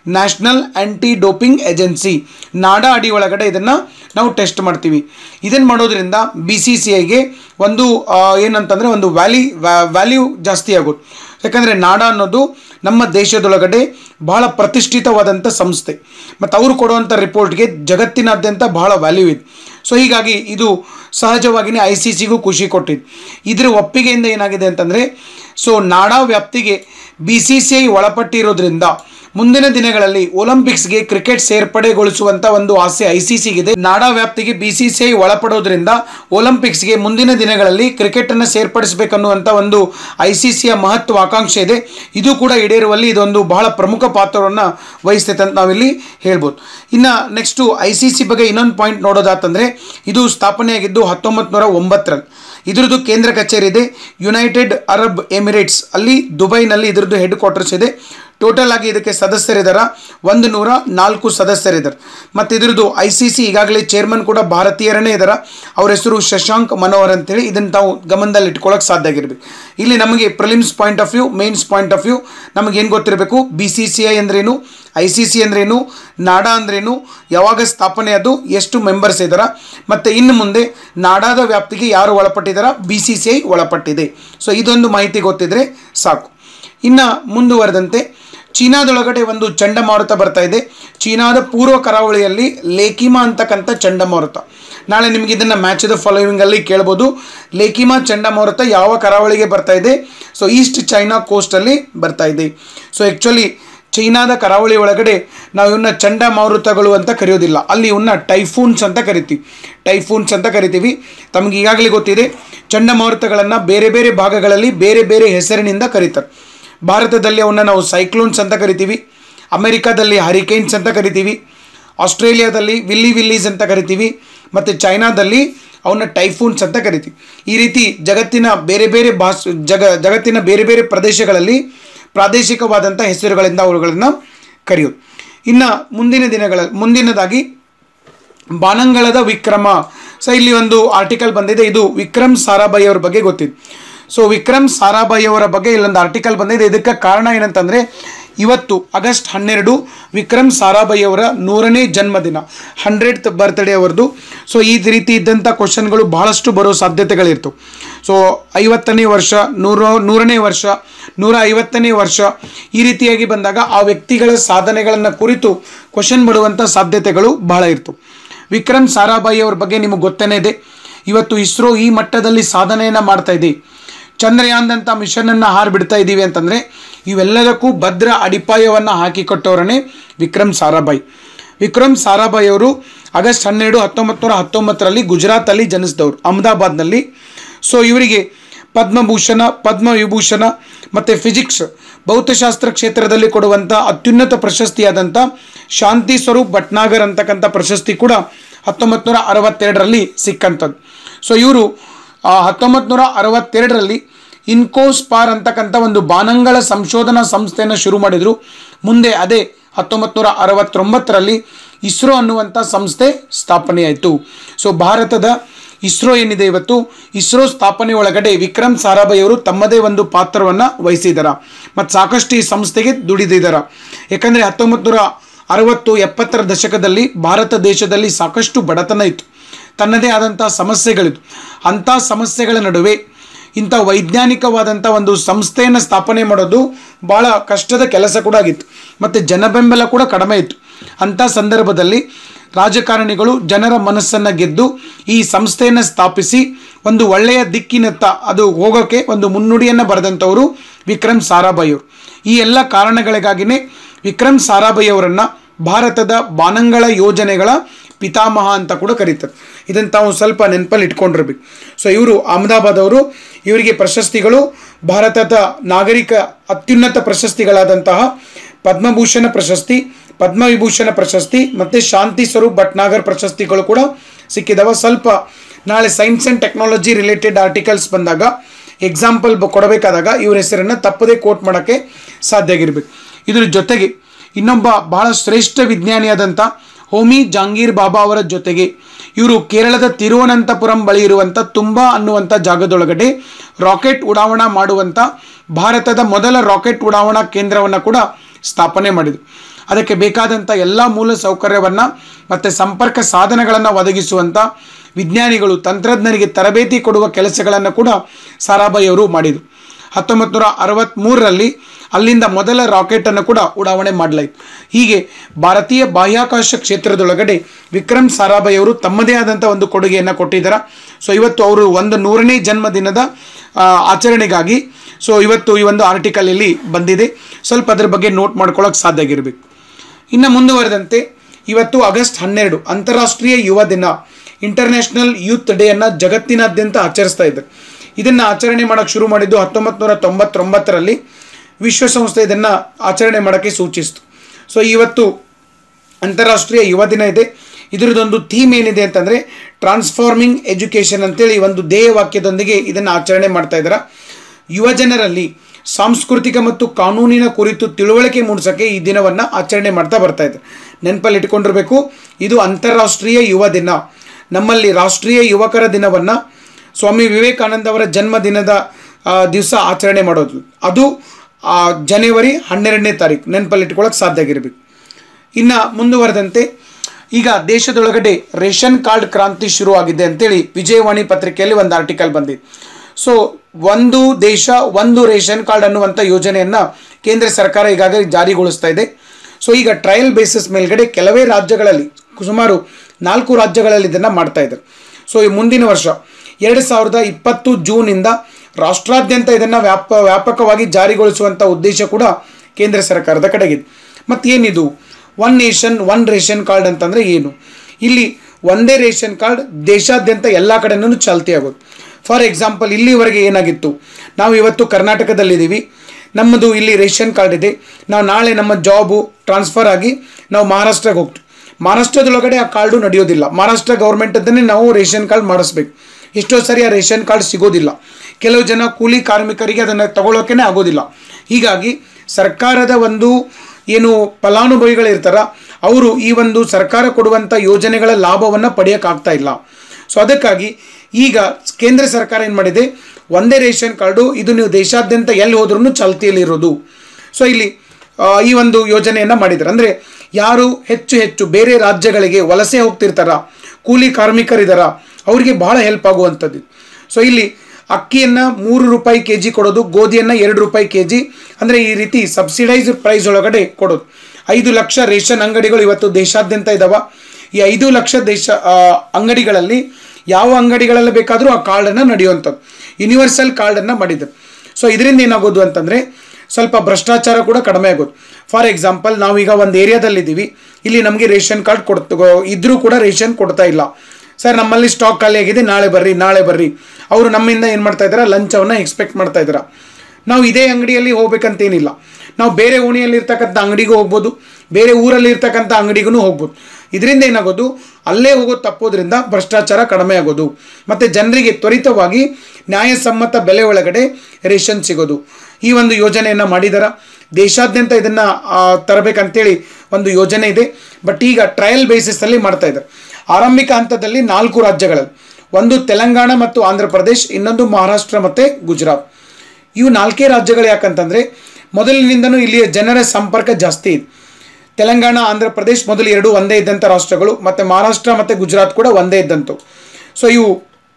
national anti doping agency NADA ಅಡಿ ಒಳಗಡೆ ಇದನ್ನು ನಾವು ಟೆಸ್ಟ್ ಮಾಡ್ತೀವಿ ಇದನ್ನು ಮಾಡೋದ್ರಿಂದ ಬಿ ಸಿ ಸಿ ಐಗೆ ಒಂದು ಆ, ಏನಂತಂದರೆ ಒಂದು ವ್ಯಾಲಿ ವ್ಯಾಲ್ಯೂ ಜಾಸ್ತಿ ಆಗೋದು ಯಾಕಂದರೆ ನಾಡಾ ಅನ್ನೋದು ನಮ್ಮ ದೇಶದೊಳಗಡೆ ಬಹಳ ಪ್ರತಿಷ್ಠಿತವಾದಂಥ ಸಂಸ್ಥೆ ಮತ್ತು ಅವರು ಕೊಡುವಂಥ ರಿಪೋರ್ಟ್ಗೆ ಜಗತ್ತಿನಾದ್ಯಂತ ಬಹಳ ವ್ಯಾಲ್ಯೂ ಇದೆ ಸೊ ಹೀಗಾಗಿ ಇದು ಸಹಜವಾಗಿಯೇ ಐ ಸಿ ಸಿಗೂ ಖುಷಿ ಕೊಟ್ಟಿದ್ದು ಇದರ ಒಪ್ಪಿಗೆಯಿಂದ ಏನಾಗಿದೆ ಅಂತಂದರೆ ಸೊ ನಾಡಾ ವ್ಯಾಪ್ತಿಗೆ ಬಿ ಸಿ ಸಿ ಐ ಒಳಪಟ್ಟಿರೋದ್ರಿಂದ ಮುಂದಿನ ದಿನಗಳಲ್ಲಿ ಒಲಿಂಪಿಕ್ಸ್ಗೆ ಕ್ರಿಕೆಟ್ ಸೇರ್ಪಡೆಗೊಳಿಸುವಂತ ಒಂದು ಆಸೆ ಐ ಸಿ ಸಿಗಿದೆ ನಾಡಾ ವ್ಯಾಪ್ತಿಗೆ ಬಿ ಸಿ ಸಿ ಐ ಒಳಪಡೋದ್ರಿಂದ ಒಲಿಂಪಿಕ್ಸ್ಗೆ ಮುಂದಿನ ದಿನಗಳಲ್ಲಿ ಕ್ರಿಕೆಟ್ ಅನ್ನು ಸೇರ್ಪಡಿಸಬೇಕನ್ನುವಂಥ ಒಂದು ಐ ಸಿ ಸಿಯ ಮಹತ್ವಾಕಾಂಕ್ಷೆ ಇದೆ ಇದು ಕೂಡ ಈಡೇರುವಲ್ಲಿ ಇದೊಂದು ಬಹಳ ಪ್ರಮುಖ ಪಾತ್ರವನ್ನು ವಹಿಸ್ತೈತೆ ಅಂತ ನಾವಿಲ್ಲಿ ಹೇಳ್ಬೋದು ಇನ್ನು ನೆಕ್ಸ್ಟು ಐ ಸಿ ಸಿ ಬಗ್ಗೆ ಇನ್ನೊಂದು ಪಾಯಿಂಟ್ ನೋಡೋದಾತಂದರೆ ಇದು ಸ್ಥಾಪನೆಯಾಗಿದ್ದು ಹತ್ತೊಂಬತ್ತು ನೂರ ಒಂಬತ್ತರಲ್ಲಿ ಇದ್ರದ್ದು ಕೇಂದ್ರ ಕಚೇರಿ ಇದೆ ಯುನೈಟೆಡ್ ಅರಬ್ ಎಮಿರೇಟ್ಸ್ ಅಲ್ಲಿ ದುಬೈನಲ್ಲಿ ಇದ್ರದ್ದು ಹೆಡ್ ಕ್ವಾರ್ಟರ್ಸ್ ಇದೆ ಟೋಟಲ್ ಆಗಿ ಇದಕ್ಕೆ ಸದಸ್ಯರಿದ್ದಾರೆ ಒಂದು ನೂರ ನಾಲ್ಕು ಸದಸ್ಯರಿದ್ದಾರೆ ಮತ್ತು ಇದ್ರದ್ದು ಐ ಸಿ ಸಿ ಈಗಾಗಲೇ ಚೇರ್ಮನ್ ಕೂಡ ಭಾರತೀಯರೇ ಇದ್ದಾರೆ ಅವ್ರ ಹೆಸರು ಶಶಾಂಕ್ ಮನೋಹರ್ ಅಂತೇಳಿ ಇದನ್ನು ತಾವು ಗಮನದಲ್ಲಿ ಇಟ್ಕೊಳ್ಳೋಕೆ ಸಾಧ್ಯ ಆಗಿರ್ಬೇಕು ಇಲ್ಲಿ ನಮಗೆ prelims point of view mains point of view ನಮಗೇನು ಗೊತ್ತಿರಬೇಕು ಬಿ ಸಿ ಸಿ ಐ ಅಂದ್ರೇನು ಐ ಸಿ ಸಿ ಅಂದ್ರೇನು ನಾಡಾ ಅಂದ್ರೇನು ಯಾವಾಗ ಸ್ಥಾಪನೆ ಅದು ಎಷ್ಟು ಮೆಂಬರ್ಸ್ ಇದ್ದಾರ ಮತ್ತು ಇನ್ನು ಮುಂದೆ ನಾಡಾದ ವ್ಯಾಪ್ತಿಗೆ ಯಾರು ಒಳಪಟ್ಟಿದ್ದಾರ ಬಿ ಸಿ ಸಿ ಐ ಒಳಪಟ್ಟಿದೆ ಸೊ ಇದೊಂದು ಮಾಹಿತಿ ಗೊತ್ತಿದ್ರೆ ಸಾಕು ಇನ್ನು ಮುಂದುವರೆದಂತೆ ಚೀನಾದೊಳಗಡೆ ಒಂದು ಚಂಡಮಾರುತ ಬರ್ತಾ ಇದೆ ಚೀನಾದ ಪೂರ್ವ ಕರಾವಳಿಯಲ್ಲಿ ಲೇಕಿಮಾ ಅಂತಕ್ಕಂಥ ಚಂಡಮಾರುತ ನಾಳೆ ನಿಮಗೆ ಇದನ್ನು ಮ್ಯಾಚ್ ದ ಫಾಲೋವಿಂಗಲ್ಲಿ ಕೇಳ್ಬೋದು ಲೇಕಿಮಾ ಚಂಡಮಾರುತ ಯಾವ ಕರಾವಳಿಗೆ ಬರ್ತಾ ಇದೆ ಸೊ ಈಸ್ಟ್ ಚೈನಾ ಕೋಸ್ಟಲ್ಲಿ ಬರ್ತಾ ಇದೆ ಸೊ ಆ್ಯಕ್ಚುಲಿ ಚೈನಾದ ಕರಾವಳಿ ಒಳಗಡೆ ನಾವು ಇವನ್ನ ಚಂಡಮಾರುತಗಳು ಅಂತ ಕರೆಯೋದಿಲ್ಲ ಅಲ್ಲಿ ಇವನ್ನ ಟೈಫೂನ್ಸ್ ಅಂತ ಕರಿತೀವಿ ಟೈಫೂನ್ಸ್ ಅಂತ ಕರಿತೀವಿ ತಮಗೆ ಈಗಾಗಲೇ ಗೊತ್ತಿದೆ ಚಂಡಮಾರುತಗಳನ್ನು ಬೇರೆ ಬೇರೆ ಭಾಗಗಳಲ್ಲಿ ಬೇರೆ ಬೇರೆ ಹೆಸರಿನಿಂದ ಕರೀತಾರೆ ಭಾರತದಲ್ಲಿ ಅವನ್ನ ನಾವು ಸೈಕ್ಲೋನ್ಸ್ ಅಂತ ಕರಿತೀವಿ ಅಮೆರಿಕಾದಲ್ಲಿ ಹರಿಕೇನ್ಸ್ ಅಂತ ಕರಿತೀವಿ ಆಸ್ಟ್ರೇಲಿಯಾದಲ್ಲಿ ವಿಲ್ಲಿ ವಿಲ್ಲೀಸ್ ಅಂತ ಕರಿತೀವಿ ಮತ್ತು ಚೈನಾದಲ್ಲಿ ಅವನ್ನ ಟೈಫೂನ್ಸ್ ಅಂತ ಕರಿತೀವಿ ಈ ರೀತಿ ಜಗತ್ತಿನ ಬೇರೆ ಬೇರೆ ಭಾಷ ಜಗ ಜಗತ್ತಿನ ಬೇರೆ ಬೇರೆ ಪ್ರದೇಶಗಳಲ್ಲಿ ಪ್ರಾದೇಶಿಕವಾದಂಥ ಹೆಸರುಗಳಿಂದ ಅವುಗಳನ್ನು ಕರೆಯೋದು ಇನ್ನು ಮುಂದಿನ ದಿನಗಳ ಮುಂದಿನದಾಗಿ ಬಾನಂಗಳದ ವಿಕ್ರಮ ಸೊ ಇಲ್ಲಿ ಒಂದು ಆರ್ಟಿಕಲ್ ಬಂದಿದೆ ಇದು ವಿಕ್ರಮ್ ಸಾರಾಭಾಯಿ ಅವ್ರ ಬಗ್ಗೆ ಗೊತ್ತಿದೆ ಸೊ ವಿಕ್ರಮ್ ಸಾರಾಭಾಯಿ ಅವರ ಬಗ್ಗೆ ಇಲ್ಲೊಂದು ಆರ್ಟಿಕಲ್ ಬಂದಿದೆ ಇದಕ್ಕೆ ಕಾರಣ ಏನಂತಂದರೆ ಇವತ್ತು ಆಗಸ್ಟ್ ಹನ್ನೆರಡು ವಿಕ್ರಮ್ ಸಾರಾಭಾಯಿ ಅವರ ನೂರನೇ ಜನ್ಮದಿನ ಹಂಡ್ರೆಡ್ತ್ ಬರ್ತ್ಡೇ ಅವರದು ಸೊ ಈ ರೀತಿ ಇದ್ದಂಥ ಕ್ವಶನ್ಗಳು ಬಹಳಷ್ಟು ಬರೋ ಸಾಧ್ಯತೆಗಳಿರ್ತವೆ ಸೊ ಐವತ್ತನೇ ವರ್ಷ ನೂರ ನೂರನೇ ವರ್ಷ ನೂರ ಐವತ್ತನೇ ವರ್ಷ ಈ ರೀತಿಯಾಗಿ ಬಂದಾಗ ಆ ವ್ಯಕ್ತಿಗಳ ಸಾಧನೆಗಳನ್ನು ಕುರಿತು ಕ್ವಶನ್ ಬರುವಂಥ ಸಾಧ್ಯತೆಗಳು ಬಹಳ ಇರ್ತವೆ ವಿಕ್ರಮ್ ಸಾರಾಭಾಯಿ ಅವ್ರ ಬಗ್ಗೆ ನಿಮಗೆ ಗೊತ್ತೇನೆ ಇದೆ ಇವತ್ತು ಇಸ್ರೋ ಈ ಮಟ್ಟದಲ್ಲಿ ಸಾಧನೆಯನ್ನು ಮಾಡ್ತಾ ಇದೆ ಚಂದ್ರಯಾನ್ದಂಥ ಮಿಷನನ್ನು ಹಾರು ಬಿಡ್ತಾ ಇದ್ದೀವಿ ಅಂತಂದರೆ ಇವೆಲ್ಲದಕ್ಕೂ ಭದ್ರ ಅಡಿಪಾಯವನ್ನು ಹಾಕಿಕೊಟ್ಟವರೇ ವಿಕ್ರಮ್ ಸಾರಾಭಾಯಿ ವಿಕ್ರಮ್ ಸಾರಾಭಾಯಿ ಅವರು ಆಗಸ್ಟ್ ಹನ್ನೆರಡು ಹತ್ತೊಂಬತ್ತು ನೂರ ಹತ್ತೊಂಬತ್ತರಲ್ಲಿ ಗುಜರಾತಲ್ಲಿ ಜನಿಸಿದವರು ಅಹಮದಾಬಾದ್ನಲ್ಲಿ ಸೊ ಇವರಿಗೆ ಪದ್ಮಭೂಷಣ ಪದ್ಮವಿಭೂಷಣ ಮತ್ತು ಫಿಸಿಕ್ಸ್ ಭೌತಶಾಸ್ತ್ರ ಕ್ಷೇತ್ರದಲ್ಲಿ ಕೊಡುವಂಥ ಅತ್ಯುನ್ನತ ಪ್ರಶಸ್ತಿಯಾದಂಥ ಶಾಂತಿ ಸ್ವರೂಪ್ ಭಟ್ನಾಗರ್ ಅಂತಕ್ಕಂಥ ಪ್ರಶಸ್ತಿ ಕೂಡ ಹತ್ತೊಂಬತ್ತು ನೂರ ಅರವತ್ತೆರಡರಲ್ಲಿ ಸಿಕ್ಕಂಥದ್ದು ಸೊ ಇವರು ಹತ್ತೊಂಬತ್ತು ನೂರ ಅರವತ್ತೆರಡರಲ್ಲಿ ಇನ್ಕೋಸ್ಪಾರ್ ಅಂತಕ್ಕಂಥ ಒಂದು ಬಾನಂಗಳ ಸಂಶೋಧನಾ ಸಂಸ್ಥೆಯನ್ನು ಶುರು ಮಾಡಿದರು ಮುಂದೆ ಅದೇ ಹತ್ತೊಂಬತ್ತು ನೂರ ಅರವತ್ತೊಂಬತ್ತರಲ್ಲಿ ಇಸ್ರೋ ಅನ್ನುವಂಥ ಸಂಸ್ಥೆ ಸ್ಥಾಪನೆಯಾಯಿತು ಸೊ ಭಾರತದ ಇಸ್ರೋ ಏನಿದೆ ಇವತ್ತು ಇಸ್ರೋ ಸ್ಥಾಪನೆ ಒಳಗಡೆ ವಿಕ್ರಮ್ ಸಾರಾಭಾಯಿ ಅವರು ತಮ್ಮದೇ ಒಂದು ಪಾತ್ರವನ್ನು ವಹಿಸಿದಾರ ಮತ್ತು ಸಾಕಷ್ಟು ಈ ಸಂಸ್ಥೆಗೆ ದುಡಿದಿದ್ದಾರೆ ಯಾಕಂದರೆ ಹತ್ತೊಂಬತ್ತು ನೂರ ಅರವತ್ತು ಎಪ್ಪತ್ತರ ದಶಕದಲ್ಲಿ ಭಾರತ ದೇಶದಲ್ಲಿ ಸಾಕಷ್ಟು ಬಡತನ ಇತ್ತು ತನ್ನದೇ ಆದಂಥ ಸಮಸ್ಯೆಗಳಿತ್ತು ಅಂಥ ಸಮಸ್ಯೆಗಳ ನಡುವೆ ಇಂಥ ವೈಜ್ಞಾನಿಕವಾದಂಥ ಒಂದು ಸಂಸ್ಥೆಯನ್ನು ಸ್ಥಾಪನೆ ಮಾಡೋದು ಭಾಳ ಕಷ್ಟದ ಕೆಲಸ ಕೂಡ ಆಗಿತ್ತು ಮತ್ತು ಜನಬೆಂಬಲ ಕೂಡ ಕಡಿಮೆ ಇತ್ತು ಅಂಥ ಸಂದರ್ಭದಲ್ಲಿ ರಾಜಕಾರಣಿಗಳು ಜನರ ಮನಸ್ಸನ್ನು ಗೆದ್ದು ಈ ಸಂಸ್ಥೆಯನ್ನು ಸ್ಥಾಪಿಸಿ ಒಂದು ಒಳ್ಳೆಯ ದಿಕ್ಕಿನತ್ತ ಅದು ಹೋಗೋಕ್ಕೆ ಒಂದು ಮುನ್ನುಡಿಯನ್ನು ಬರೆದಂಥವರು ವಿಕ್ರಮ್ ಸಾರಾಭಾಯಿ ಅವರು ಈ ಎಲ್ಲ ಕಾರಣಗಳಿಗಾಗಿಯೇ ವಿಕ್ರಮ್ ಸಾರಾಭಾಯಿ ಅವರನ್ನು ಭಾರತದ ಬಾನಂಗಳ ಯೋಜನೆಗಳ ಪಿತಾಮಹ ಅಂತ ಕೂಡ ಕರೀತಾರೆ ಇದನ್ನು ತಾವು ಸ್ವಲ್ಪ ನೆನಪಲ್ಲಿ ಇಟ್ಕೊಂಡಿರ್ಬೇಕು ಸೊ ಇವರು ಅಹಮದಾಬಾದ್ ಅವರು ಇವರಿಗೆ ಪ್ರಶಸ್ತಿಗಳು ಭಾರತದ ನಾಗರಿಕ ಅತ್ಯುನ್ನತ ಪ್ರಶಸ್ತಿಗಳಾದಂತಹ ಪದ್ಮಭೂಷಣ ಪ್ರಶಸ್ತಿ ಪದ್ಮವಿಭೂಷಣ ಪ್ರಶಸ್ತಿ ಮತ್ತು ಶಾಂತಿ ಸ್ವರೂಪ್ ಭಟ್ನಾಗರ್ ಪ್ರಶಸ್ತಿಗಳು ಕೂಡ ಸಿಕ್ಕಿದಾವ ಸ್ವಲ್ಪ ನಾಳೆ science and technology related articles ಬಂದಾಗ ಎಕ್ಸಾಂಪಲ್ ಕೊಡಬೇಕಾದಾಗ ಇವ್ರ ಹೆಸರನ್ನು ತಪ್ಪದೇ ಕೋಟ್ ಮಾಡೋಕ್ಕೆ ಸಾಧ್ಯ ಆಗಿರ್ಬೇಕು ಇದ್ರ ಜೊತೆಗೆ ಇನ್ನೊಬ್ಬ ಬಹಳ ಶ್ರೇಷ್ಠ ವಿಜ್ಞಾನಿಯಾದಂಥ ಹೋಮಿ ಜಾಂಗೀರ್ ಬಾಬಾ ಅವರ ಜೊತೆಗೆ ಇವರು ಕೇರಳದ ತಿರುವನಂತಪುರಂ ಬಳಿ ಇರುವಂಥ ತುಂಬಾ ಅನ್ನುವಂಥ ಜಾಗದೊಳಗಡೆ ರಾಕೆಟ್ ಉಡಾವಣಾ ಮಾಡುವಂಥ ಭಾರತದ ಮೊದಲ ರಾಕೆಟ್ ಉಡಾವಣಾ ಕೇಂದ್ರವನ್ನು ಕೂಡ ಸ್ಥಾಪನೆ ಮಾಡಿದರು ಅದಕ್ಕೆ ಬೇಕಾದಂಥ ಎಲ್ಲ ಮೂಲ ಸೌಕರ್ಯವನ್ನು ಮತ್ತು ಸಂಪರ್ಕ ಸಾಧನಗಳನ್ನು ಒದಗಿಸುವಂಥ ವಿಜ್ಞಾನಿಗಳು ತಂತ್ರಜ್ಞರಿಗೆ ತರಬೇತಿ ಕೊಡುವ ಕೆಲಸಗಳನ್ನು ಕೂಡ ಸಾರಾಭಾಯಿ ಅವರು ಮಾಡಿದರು ಹತ್ತೊಂಬತ್ತು ನೂರ ಅರವತ್ತ್ಮೂರರಲ್ಲಿ ಅಲ್ಲಿಂದ ಮೊದಲ ರಾಕೆಟನ್ನು ಕೂಡ ಉಡಾವಣೆ ಮಾಡಲಾಯಿತು ಹೀಗೆ ಭಾರತೀಯ ಬಾಹ್ಯಾಕಾಶ ಕ್ಷೇತ್ರದೊಳಗಡೆ ವಿಕ್ರಮ್ ಸಾರಾಭಾಯಿ ಅವರು ತಮ್ಮದೇ ಆದಂಥ ಒಂದು ಕೊಡುಗೆಯನ್ನು ಕೊಟ್ಟಿದ್ದಾರೆ ಸೊ ಇವತ್ತು ಅವರು ಒಂದು ನೂರನೇ ಜನ್ಮದಿನದ ಆ, ಆಚರಣೆಗಾಗಿ ಸೊ ಇವತ್ತು ಈ ಒಂದು ಆರ್ಟಿಕಲ್ ಇಲ್ಲಿ ಬಂದಿದೆ ಸ್ವಲ್ಪ ಅದ್ರ ಬಗ್ಗೆ ನೋಟ್ ಮಾಡ್ಕೊಳ್ಳೋಕೆ ಸಾಧ್ಯ ಆಗಿರಬೇಕು ಇನ್ನು ಮುಂದುವರೆದಂತೆ ಇವತ್ತು ಆಗಸ್ಟ್ ಹನ್ನೆರಡು ಅಂತಾರಾಷ್ಟ್ರೀಯ ಯುವ ದಿನ ಇಂಟರ್ನ್ಯಾಷನಲ್ ಯೂತ್ ಡೇಯನ್ನು ಜಗತ್ತಿನಾದ್ಯಂತ ಆಚರಿಸ್ತಾ ಇದ್ದಾರೆ ಇದನ್ನು ಆಚರಣೆ ಮಾಡೋಕ್ಕೆ ಶುರು ಮಾಡಿದ್ದು ಹತ್ತೊಂಬತ್ತು ನೂರ ತೊಂಬತ್ತೊಂಬತ್ತರಲ್ಲಿ ವಿಶ್ವಸಂಸ್ಥೆ ಇದನ್ನು ಆಚರಣೆ ಮಾಡೋಕ್ಕೆ ಸೂಚಿಸಿತು ಸೊ ಇವತ್ತು ಅಂತಾರಾಷ್ಟ್ರೀಯ ಯುವ ದಿನ ಇದೆ ಇದರದೊಂದು ಥೀಮ್ ಏನಿದೆ ಅಂತಂದರೆ ಟ್ರಾನ್ಸ್ಫಾರ್ಮಿಂಗ್ ಎಜುಕೇಷನ್ ಅಂತೇಳಿ ಒಂದು ಧ್ಯೇಯ ವಾಕ್ಯದೊಂದಿಗೆ ಇದನ್ನು ಆಚರಣೆ ಮಾಡ್ತಾ ಇದ್ದಾರೆ ಯುವ ಜನರಲ್ಲಿ ಸಾಂಸ್ಕೃತಿಕ ಮತ್ತು ಕಾನೂನಿನ ಕುರಿತು ತಿಳುವಳಿಕೆ ಮೂಡಿಸೋಕ್ಕೆ ಈ ದಿನವನ್ನು ಆಚರಣೆ ಮಾಡ್ತಾ ಬರ್ತಾ ಇದ್ದಾರೆ ನೆನಪಲ್ಲಿ ಇಟ್ಕೊಂಡಿರಬೇಕು ಇದು ಅಂತಾರಾಷ್ಟ್ರೀಯ ಯುವ ದಿನ ನಮ್ಮಲ್ಲಿ ರಾಷ್ಟ್ರೀಯ ಯುವಕರ ದಿನವನ್ನು ಸ್ವಾಮಿ ವಿವೇಕಾನಂದ ಅವರ ಜನ್ಮದಿನದ ದಿವಸ ಆಚರಣೆ ಮಾಡೋದು ಅದು ಆ, ಜನವರಿ ಹನ್ನೆರಡನೇ ತಾರೀಕು ನೆನಪಲ್ಲಿ ಇಟ್ಕೊಳ್ಳೋಕೆ ಸಾಧ್ಯ ಆಗಿರಬೇಕು ಇನ್ನು ಮುಂದುವರೆದಂತೆ ಈಗ ದೇಶದೊಳಗಡೆ ರೇಷನ್ ಕಾರ್ಡ್ ಕ್ರಾಂತಿ ಶುರುವಾಗಿದೆ ಅಂತೇಳಿ ವಿಜಯವಾಣಿ ಪತ್ರಿಕೆಯಲ್ಲಿ ಒಂದು ಆರ್ಟಿಕಲ್ ಬಂದಿದೆ ಸೊ ಒಂದು ದೇಶ ಒಂದು ರೇಷನ್ ಕಾರ್ಡ್ ಅನ್ನುವಂಥ ಯೋಜನೆಯನ್ನು ಕೇಂದ್ರ ಸರ್ಕಾರ ಈಗಾಗಲೇ ಜಾರಿಗೊಳಿಸ್ತಾ ಇದೆ ಸೊ ಈಗ ಟ್ರಯಲ್ ಬೇಸಿಸ್ ಮೇಲ್ಗಡೆ ಕೆಲವೇ ರಾಜ್ಯಗಳಲ್ಲಿ ಸುಮಾರು ನಾಲ್ಕು ರಾಜ್ಯಗಳಲ್ಲಿ ಇದನ್ನು ಮಾಡ್ತಾ ಇದ್ದಾರೆ ಸೊ ಈ ಮುಂದಿನ ವರ್ಷ ಎರಡು ಸಾವಿರದ ಇಪ್ಪತ್ತು ಜೂನಿಂದ ರಾಷ್ಟ್ರಾದ್ಯಂತ ಇದನ್ನು ವ್ಯಾಪ ವ್ಯಾಪಕವಾಗಿ ಜಾರಿಗೊಳಿಸುವಂಥ ಉದ್ದೇಶ ಕೂಡ ಕೇಂದ್ರ ಸರ್ಕಾರದ ಕಡೆಗಿದೆ ಮತ್ತೇನಿದು one nation one ration card ಅಂತಂದರೆ ಏನು ಇಲ್ಲಿ ಒಂದೇ ರೇಷನ್ ಕಾರ್ಡ್ ದೇಶಾದ್ಯಂತ ಎಲ್ಲ ಕಡೆನೂ ಚಾಲ್ತಿ ಆಗೋದು ಫಾರ್ ಎಕ್ಸಾಂಪಲ್ ಇಲ್ಲಿವರೆಗೆ ಏನಾಗಿತ್ತು ನಾವು ಇವತ್ತು ಕರ್ನಾಟಕದಲ್ಲಿದ್ದೀವಿ ನಮ್ಮದು ಇಲ್ಲಿ ರೇಷನ್ ಕಾರ್ಡ್ ಇದೆ ನಾವು ನಾಳೆ ನಮ್ಮ ಜಾಬು ಟ್ರಾನ್ಸ್ಫರ್ ಆಗಿ ನಾವು ಮಹಾರಾಷ್ಟ್ರಕ್ಕೆ ಹೋಗ್ತೀವಿ ಮಹಾರಾಷ್ಟ್ರದೊಳಗಡೆ ಆ ಕಾರ್ಡು ನಡೆಯೋದಿಲ್ಲ ಮಹಾರಾಷ್ಟ್ರ ಗೌರ್ಮೆಂಟದ್ದನ್ನೇ ನಾವು ರೇಷನ್ ಕಾರ್ಡ್ ಮಾಡಿಸ್ಬೇಕು ಎಷ್ಟೋ ಸರಿ ಆ ರೇಷನ್ ಕಾರ್ಡ್ ಸಿಗೋದಿಲ್ಲ ಕೆಲವು ಜನ ಕೂಲಿ ಕಾರ್ಮಿಕರಿಗೆ ಅದನ್ನು ತಗೊಳ್ಳೋಕೆ ಆಗೋದಿಲ್ಲ ಹೀಗಾಗಿ ಸರ್ಕಾರದ ಒಂದು ಏನು ಫಲಾನುಭವಿಗಳಿರ್ತಾರ ಅವರು ಈ ಒಂದು ಸರ್ಕಾರ ಕೊಡುವಂಥ ಯೋಜನೆಗಳ ಲಾಭವನ್ನು ಪಡೆಯೋಕ್ಕಾಗ್ತಾ ಇಲ್ಲ ಸೊ ಅದಕ್ಕಾಗಿ ಈಗ ಕೇಂದ್ರ ಸರ್ಕಾರ ಏನು ಮಾಡಿದೆ ಒಂದೇ ರೇಷನ್ ಕಾರ್ಡು ಇದು ನೀವು ದೇಶಾದ್ಯಂತ ಎಲ್ಲಿ ಹೋದ್ರೂ ಚಾಲ್ತಿಯಲ್ಲಿರೋದು ಸೊ ಇಲ್ಲಿ ಆ, ಈ ಒಂದು ಯೋಜನೆಯನ್ನು ಮಾಡಿದ್ದಾರೆ ಅಂದರೆ ಯಾರು ಹೆಚ್ಚು ಹೆಚ್ಚು ಬೇರೆ ರಾಜ್ಯಗಳಿಗೆ ವಲಸೆ ಹೋಗ್ತಿರ್ತಾರ ಕೂಲಿ ಕಾರ್ಮಿಕರಿದಾರ ಅವರಿಗೆ ಬಹಳ ಹೆಲ್ಪ್ ಆಗುವಂಥದ್ದು ಸೊ ಇಲ್ಲಿ ಅಕ್ಕಿಯನ್ನು ಮೂರು ರೂಪಾಯಿ ಕೆ ಜಿ ಕೊಡೋದು ಗೋಧಿಯನ್ನು ಎರಡು ರೂಪಾಯಿ ಕೆ ಜಿ ಅಂದರೆ ಈ ರೀತಿ ಸಬ್ಸಿಡೈಸ್ ಪ್ರೈಸ್ ಒಳಗಡೆ ಕೊಡೋದು ಐದು ಲಕ್ಷ ರೇಷನ್ ಅಂಗಡಿಗಳು ಇವತ್ತು ದೇಶಾದ್ಯಂತ ಇದ್ದಾವ ಈ ಐದು ಲಕ್ಷ ದೇಶ ಆ, ಅಂಗಡಿಗಳಲ್ಲಿ ಯಾವ ಅಂಗಡಿಗಳಲ್ಲಿ ಬೇಕಾದರೂ ಆ ಕಾರ್ಡನ್ನು ನಡೆಯುವಂಥದ್ದು ಯೂನಿವರ್ಸಲ್ ಕಾರ್ಡನ್ನು ಮಾಡಿದ್ರು ಸೊ ಇದರಿಂದ ಏನಾಗೋದು ಅಂತಂದರೆ ಸ್ವಲ್ಪ ಭ್ರಷ್ಟಾಚಾರ ಕೂಡ ಕಡಿಮೆ ಆಗೋದು ಫಾರ್ ಎಕ್ಸಾಂಪಲ್ ನಾವೀಗ ಒಂದು ಏರಿಯಾದಲ್ಲಿದ್ದೀವಿ ಇಲ್ಲಿ ನಮಗೆ ರೇಷನ್ ಕಾರ್ಡ್ ಕೊಡ್ತ ಇದ್ರೂ ಕೂಡ ರೇಷನ್ ಕೊಡ್ತಾ ಇಲ್ಲ ಸರ್ ನಮ್ಮಲ್ಲಿ ಸ್ಟಾಕ್ ಖಾಲಿ ಆಗಿದೆ ನಾಳೆ ಬರ್ರಿ ನಾಳೆ ಬರ್ರಿ ಅವರು ನಮ್ಮಿಂದ ಏನು ಮಾಡ್ತಾ ಇದ್ದಾರೆ ಲಂಚವನ್ನು ಎಕ್ಸ್ಪೆಕ್ಟ್ ಮಾಡ್ತಾ ಇದ್ದಾರೆ ನಾವು ಇದೇ ಅಂಗಡಿಯಲ್ಲಿ ಹೋಗ್ಬೇಕಂತೇನಿಲ್ಲ ನಾವು ಬೇರೆ ಓಣಿಯಲ್ಲಿ ಇರ್ತಕ್ಕಂಥ ಅಂಗಡಿಗೂ ಹೋಗ್ಬೋದು ಬೇರೆ ಊರಲ್ಲಿ ಇರ್ತಕ್ಕಂಥ ಅಂಗಡಿಗೂ ಹೋಗ್ಬೋದು ಇದರಿಂದ ಏನಾಗೋದು ಅಲ್ಲೇ ಹೋಗೋದು ತಪ್ಪೋದ್ರಿಂದ ಭ್ರಷ್ಟಾಚಾರ ಕಡಿಮೆ ಆಗೋದು ಮತ್ತು ಜನರಿಗೆ ತ್ವರಿತವಾಗಿ ನ್ಯಾಯಸಮ್ಮತ ಬೆಲೆ ಒಳಗಡೆ ರೇಷನ್ ಸಿಗೋದು ಈ ಒಂದು ಯೋಜನೆಯನ್ನು ಮಾಡಿದಾರ ದೇಶಾದ್ಯಂತ ಇದನ್ನು ತರಬೇಕಂತೇಳಿ ಒಂದು ಯೋಜನೆ ಇದೆ ಬಟ್ ಈಗ ಟ್ರಯಲ್ ಬೇಸಿಸಲ್ಲಿ ಮಾಡ್ತಾ ಇದ್ದಾರೆ ಆರಂಭಿಕ ಹಂತದಲ್ಲಿ ನಾಲ್ಕು ರಾಜ್ಯಗಳಲ್ಲಿ ಒಂದು ತೆಲಂಗಾಣ ಮತ್ತು ಆಂಧ್ರ ಪ್ರದೇಶ್ ಇನ್ನೊಂದು ಮಹಾರಾಷ್ಟ್ರ ಮತ್ತು ಗುಜರಾತ್ ಇವು ನಾಲ್ಕೇ ರಾಜ್ಯಗಳು ಯಾಕಂತಂದರೆ ಮೊದಲಿನಿಂದನೂ ಇಲ್ಲಿಯ ಜನರ ಸಂಪರ್ಕ ಜಾಸ್ತಿ ಇದೆ ತೆಲಂಗಾಣ ಆಂಧ್ರ ಪ್ರದೇಶ್ ಮೊದಲು ಎರಡು ಒಂದೇ ಇದ್ದಂಥ ರಾಷ್ಟ್ರಗಳು ಮತ್ತು ಮಹಾರಾಷ್ಟ್ರ ಮತ್ತು ಗುಜರಾತ್ ಕೂಡ ಒಂದೇ ಇದ್ದಂತು ಸೊ ಇವು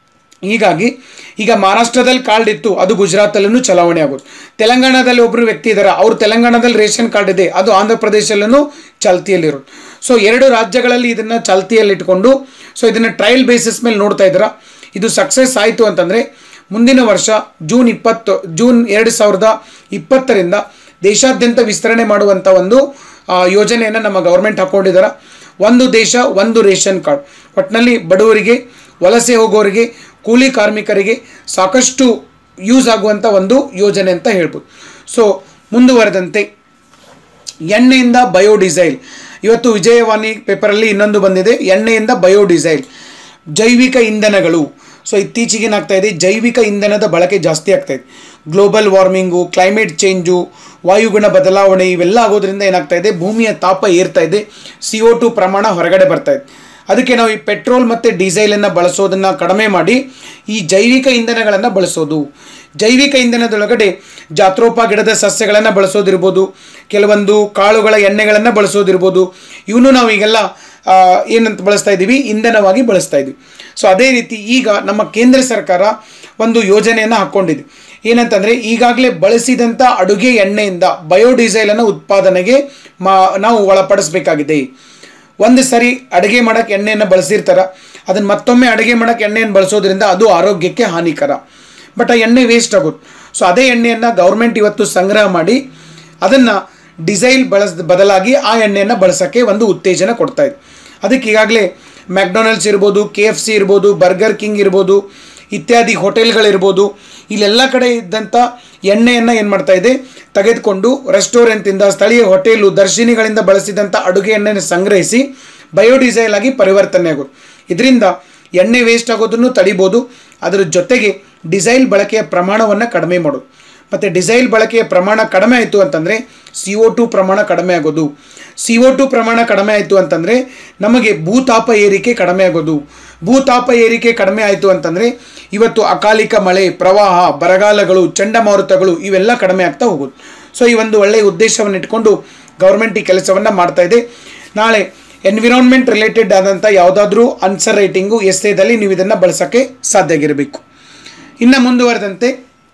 ಹೀಗಾಗಿ ಈಗ ಮಹಾರಾಷ್ಟ್ರದಲ್ಲಿ ಕಾರ್ಡ್ ಇತ್ತು ಅದು ಗುಜರಾತಲ್ಲೂ ಚಲಾವಣೆ ಆಗೋದು ತೆಲಂಗಾಣದಲ್ಲಿ ಒಬ್ಬರು ವ್ಯಕ್ತಿ ಇದ್ದಾರೆ ಅವ್ರು ತೆಲಂಗಾಣದಲ್ಲಿ ರೇಷನ್ ಕಾರ್ಡ್ ಇದೆ ಅದು ಆಂಧ್ರ ಪ್ರದೇಶಲ್ಲೂ ಚಾಲ್ತಿಯಲ್ಲಿರೋದು ಸೊ ಎರಡು ರಾಜ್ಯಗಳಲ್ಲಿ ಇದನ್ನು ಚಾಲ್ತಿಯಲ್ಲಿಟ್ಕೊಂಡು ಸೊ ಇದನ್ನು ಟ್ರಯಲ್ ಬೇಸಿಸ್ ಮೇಲೆ ನೋಡ್ತಾ ಇದ್ದೀರಾ ಇದು ಸಕ್ಸಸ್ ಆಯಿತು ಅಂತಂದರೆ ಮುಂದಿನ ವರ್ಷ ಜೂನ್ ಇಪ್ಪತ್ತು ಜೂನ್ ಎರಡು ಸಾವಿರದ ಇಪ್ಪತ್ತರಿಂದ ದೇಶಾದ್ಯಂತ ವಿಸ್ತರಣೆ ಮಾಡುವಂಥ ಒಂದು ಆ, ಯೋಜನೆಯನ್ನು ನಮ್ಮ ಗೌರ್ಮೆಂಟ್ ಹಾಕ್ಕೊಂಡಿದ್ದಾರೆ ಒಂದು ದೇಶ ಒಂದು ರೇಷನ್ ಕಾರ್ಡ್ ಒಟ್ಟಿನಲ್ಲಿ ಬಡವರಿಗೆ ವಲಸೆ ಹೋಗೋರಿಗೆ ಕೂಲಿ ಕಾರ್ಮಿಕರಿಗೆ ಸಾಕಷ್ಟು ಯೂಸ್ ಆಗುವಂಥ ಒಂದು ಯೋಜನೆ ಅಂತ ಹೇಳ್ಬೋದು ಸೊ ಮುಂದುವರೆದಂತೆ ಎಣ್ಣೆಯಿಂದ ಬಯೋಡಿಸೈಲ್ ಇವತ್ತು ವಿಜಯವಾಣಿ ಪೇಪರಲ್ಲಿ ಇನ್ನೊಂದು ಬಂದಿದೆ ಎಣ್ಣೆಯಿಂದ ಬಯೋಡಿಸೈಲ್ ಜೈವಿಕ ಇಂಧನಗಳು ಸೊ ಇತ್ತೀಚೆಗೆ ಏನಾಗ್ತಾ ಇದೆ ಜೈವಿಕ ಇಂಧನದ ಬಳಕೆ ಜಾಸ್ತಿ ಆಗ್ತಾ ಇದೆ ಗ್ಲೋಬಲ್ ವಾರ್ಮಿಂಗು ಕ್ಲೈಮೇಟ್ ಚೇಂಜು ವಾಯುಗುಣ ಬದಲಾವಣೆ ಇವೆಲ್ಲ ಆಗೋದ್ರಿಂದ ಏನಾಗ್ತಾ ಇದೆ ಭೂಮಿಯ ತಾಪ ಏರ್ತಾ ಇದೆ ಸಿ ಒ ಟು ಪ್ರಮಾಣ ಹೊರಗಡೆ ಬರ್ತಾ ಇದೆ ಅದಕ್ಕೆ ನಾವು ಈ ಪೆಟ್ರೋಲ್ ಮತ್ತು ಡೀಸೆಲನ್ನು ಬಳಸೋದನ್ನು ಕಡಿಮೆ ಮಾಡಿ ಈ ಜೈವಿಕ ಇಂಧನಗಳನ್ನು ಬಳಸೋದು ಜೈವಿಕ ಇಂಧನದೊಳಗಡೆ ಜಾತ್ರೋಪ ಗಿಡದ ಸಸ್ಯಗಳನ್ನು ಬಳಸೋದಿರ್ಬೋದು ಕೆಲವೊಂದು ಕಾಳುಗಳ ಎಣ್ಣೆಗಳನ್ನು ಬಳಸೋದಿರ್ಬೋದು ಇವನು ನಾವು ಈಗೆಲ್ಲ ಆ, ಏನಂತ ಬಳಸ್ತಾ ಇದ್ದೀವಿ ಇಂಧನವಾಗಿ ಬಳಸ್ತಾ ಇದ್ದೀವಿ ಸೊ ಅದೇ ರೀತಿ ಈಗ ನಮ್ಮ ಕೇಂದ್ರ ಸರ್ಕಾರ ಒಂದು ಯೋಜನೆಯನ್ನು ಹಾಕ್ಕೊಂಡಿದೆ ಏನಂತಂದರೆ ಈಗಾಗಲೇ ಬಳಸಿದಂಥ ಅಡುಗೆ ಎಣ್ಣೆಯಿಂದ ಬಯೋಡೀಸೆಲನ್ನು ಉತ್ಪಾದನೆಗೆ ಮಾ ನಾವು ಒಳಪಡಿಸಬೇಕಾಗಿದೆ ಒಂದು ಸರಿ ಅಡುಗೆ ಮಾಡೋಕ್ಕೆ ಎಣ್ಣೆಯನ್ನು ಬಳಸಿರ್ತಾರ ಅದನ್ನು ಮತ್ತೊಮ್ಮೆ ಅಡುಗೆ ಮಾಡೋಕ್ಕೆ ಎಣ್ಣೆಯನ್ನು ಬಳಸೋದ್ರಿಂದ ಅದು ಆರೋಗ್ಯಕ್ಕೆ ಹಾನಿಕರ ಬಟ್ ಆ ಎಣ್ಣೆ ವೇಸ್ಟ್ ಆಗುತ್ತೆ ಸೊ ಅದೇ ಎಣ್ಣೆಯನ್ನು ಗೌರ್ಮೆಂಟ್ ಇವತ್ತು ಸಂಗ್ರಹ ಮಾಡಿ ಅದನ್ನು ಡಿಸೈಲ್ ಬಳಸ್ ಬದಲಾಗಿ ಆ ಎಣ್ಣೆಯನ್ನು ಬಳಸೋಕ್ಕೆ ಒಂದು ಉತ್ತೇಜನ ಕೊಡ್ತಾ ಇದೆ ಅದಕ್ಕೆ ಈಗಾಗಲೇ ಮ್ಯಾಕ್ಡೊನಾಲ್ಡ್ಸ್ ಇರ್ಬೋದು ಕೆ ಎಫ್ ಸಿ ಇರ್ಬೋದು ಬರ್ಗರ್ ಕಿಂಗ್ ಇರ್ಬೋದು ಇತ್ಯಾದಿ ಹೋಟೆಲ್ಗಳಿರ್ಬೋದು ಇಲ್ಲೆಲ್ಲ ಕಡೆ ಇದ್ದಂಥ ಎಣ್ಣೆಯನ್ನು ಏನು ಮಾಡ್ತಾ ಇದೆ ತೆಗೆದುಕೊಂಡು ರೆಸ್ಟೋರೆಂಟಿಂದ ಸ್ಥಳೀಯ ಹೋಟೆಲು ದರ್ಶಿನಿಗಳಿಂದ ಬಳಸಿದಂಥ ಅಡುಗೆ ಎಣ್ಣೆಯನ್ನು ಸಂಗ್ರಹಿಸಿ ಬಯೋಡೀಸೆಲ್ ಆಗಿ ಪರಿವರ್ತನೆ ಆಗೋದು ಇದರಿಂದ ಎಣ್ಣೆ ವೇಸ್ಟ್ ಆಗೋದನ್ನು ತಡಿಬೋದು ಅದರ ಜೊತೆಗೆ ಡಿಸೈಲ್ ಬಳಕೆಯ ಪ್ರಮಾಣವನ್ನು ಕಡಿಮೆ ಮಾಡೋದು ಮತ್ತು ಡಿಸೈಲ್ ಬಳಕೆಯ ಪ್ರಮಾಣ ಕಡಿಮೆ ಆಯಿತು ಅಂತಂದರೆ ಸಿ ಒ ಟು ಪ್ರಮಾಣ ಕಡಿಮೆ ಆಗೋದು ಸಿ ಒ ಟು ಪ್ರಮಾಣ ಕಡಿಮೆ ಆಯಿತು ಅಂತಂದರೆ ನಮಗೆ ಭೂತಾಪ ಏರಿಕೆ ಕಡಿಮೆ ಆಗೋದು ಭೂತಾಪ ಏರಿಕೆ ಕಡಿಮೆ ಆಯಿತು ಅಂತಂದರೆ ಇವತ್ತು ಅಕಾಲಿಕ ಮಳೆ ಪ್ರವಾಹ ಬರಗಾಲಗಳು ಚಂಡಮಾರುತಗಳು ಇವೆಲ್ಲ ಕಡಿಮೆ ಆಗ್ತಾ ಹೋಗೋದು ಸೊ ಈ ಒಂದು ಒಳ್ಳೆಯ ಉದ್ದೇಶವನ್ನು ಇಟ್ಕೊಂಡು ಗೌರ್ಮೆಂಟ್ ಈ ಕೆಲಸವನ್ನು ಮಾಡ್ತಾ ಇದೆ ನಾಳೆ ಎನ್ವಿರಾನ್ಮೆಂಟ್ ರಿಲೇಟೆಡ್ ಆದಂಥ ಯಾವುದಾದ್ರೂ ಆನ್ಸರ್ ರೈಟಿಂಗು ಎಸ್ಸೇದಲ್ಲಿ ನೀವು ಇದನ್ನು ಬಳಸೋಕ್ಕೆ ಸಾಧ್ಯ ಆಗಿರಬೇಕು ಇನ್ನು ಮುಂದುವರೆದಂತೆ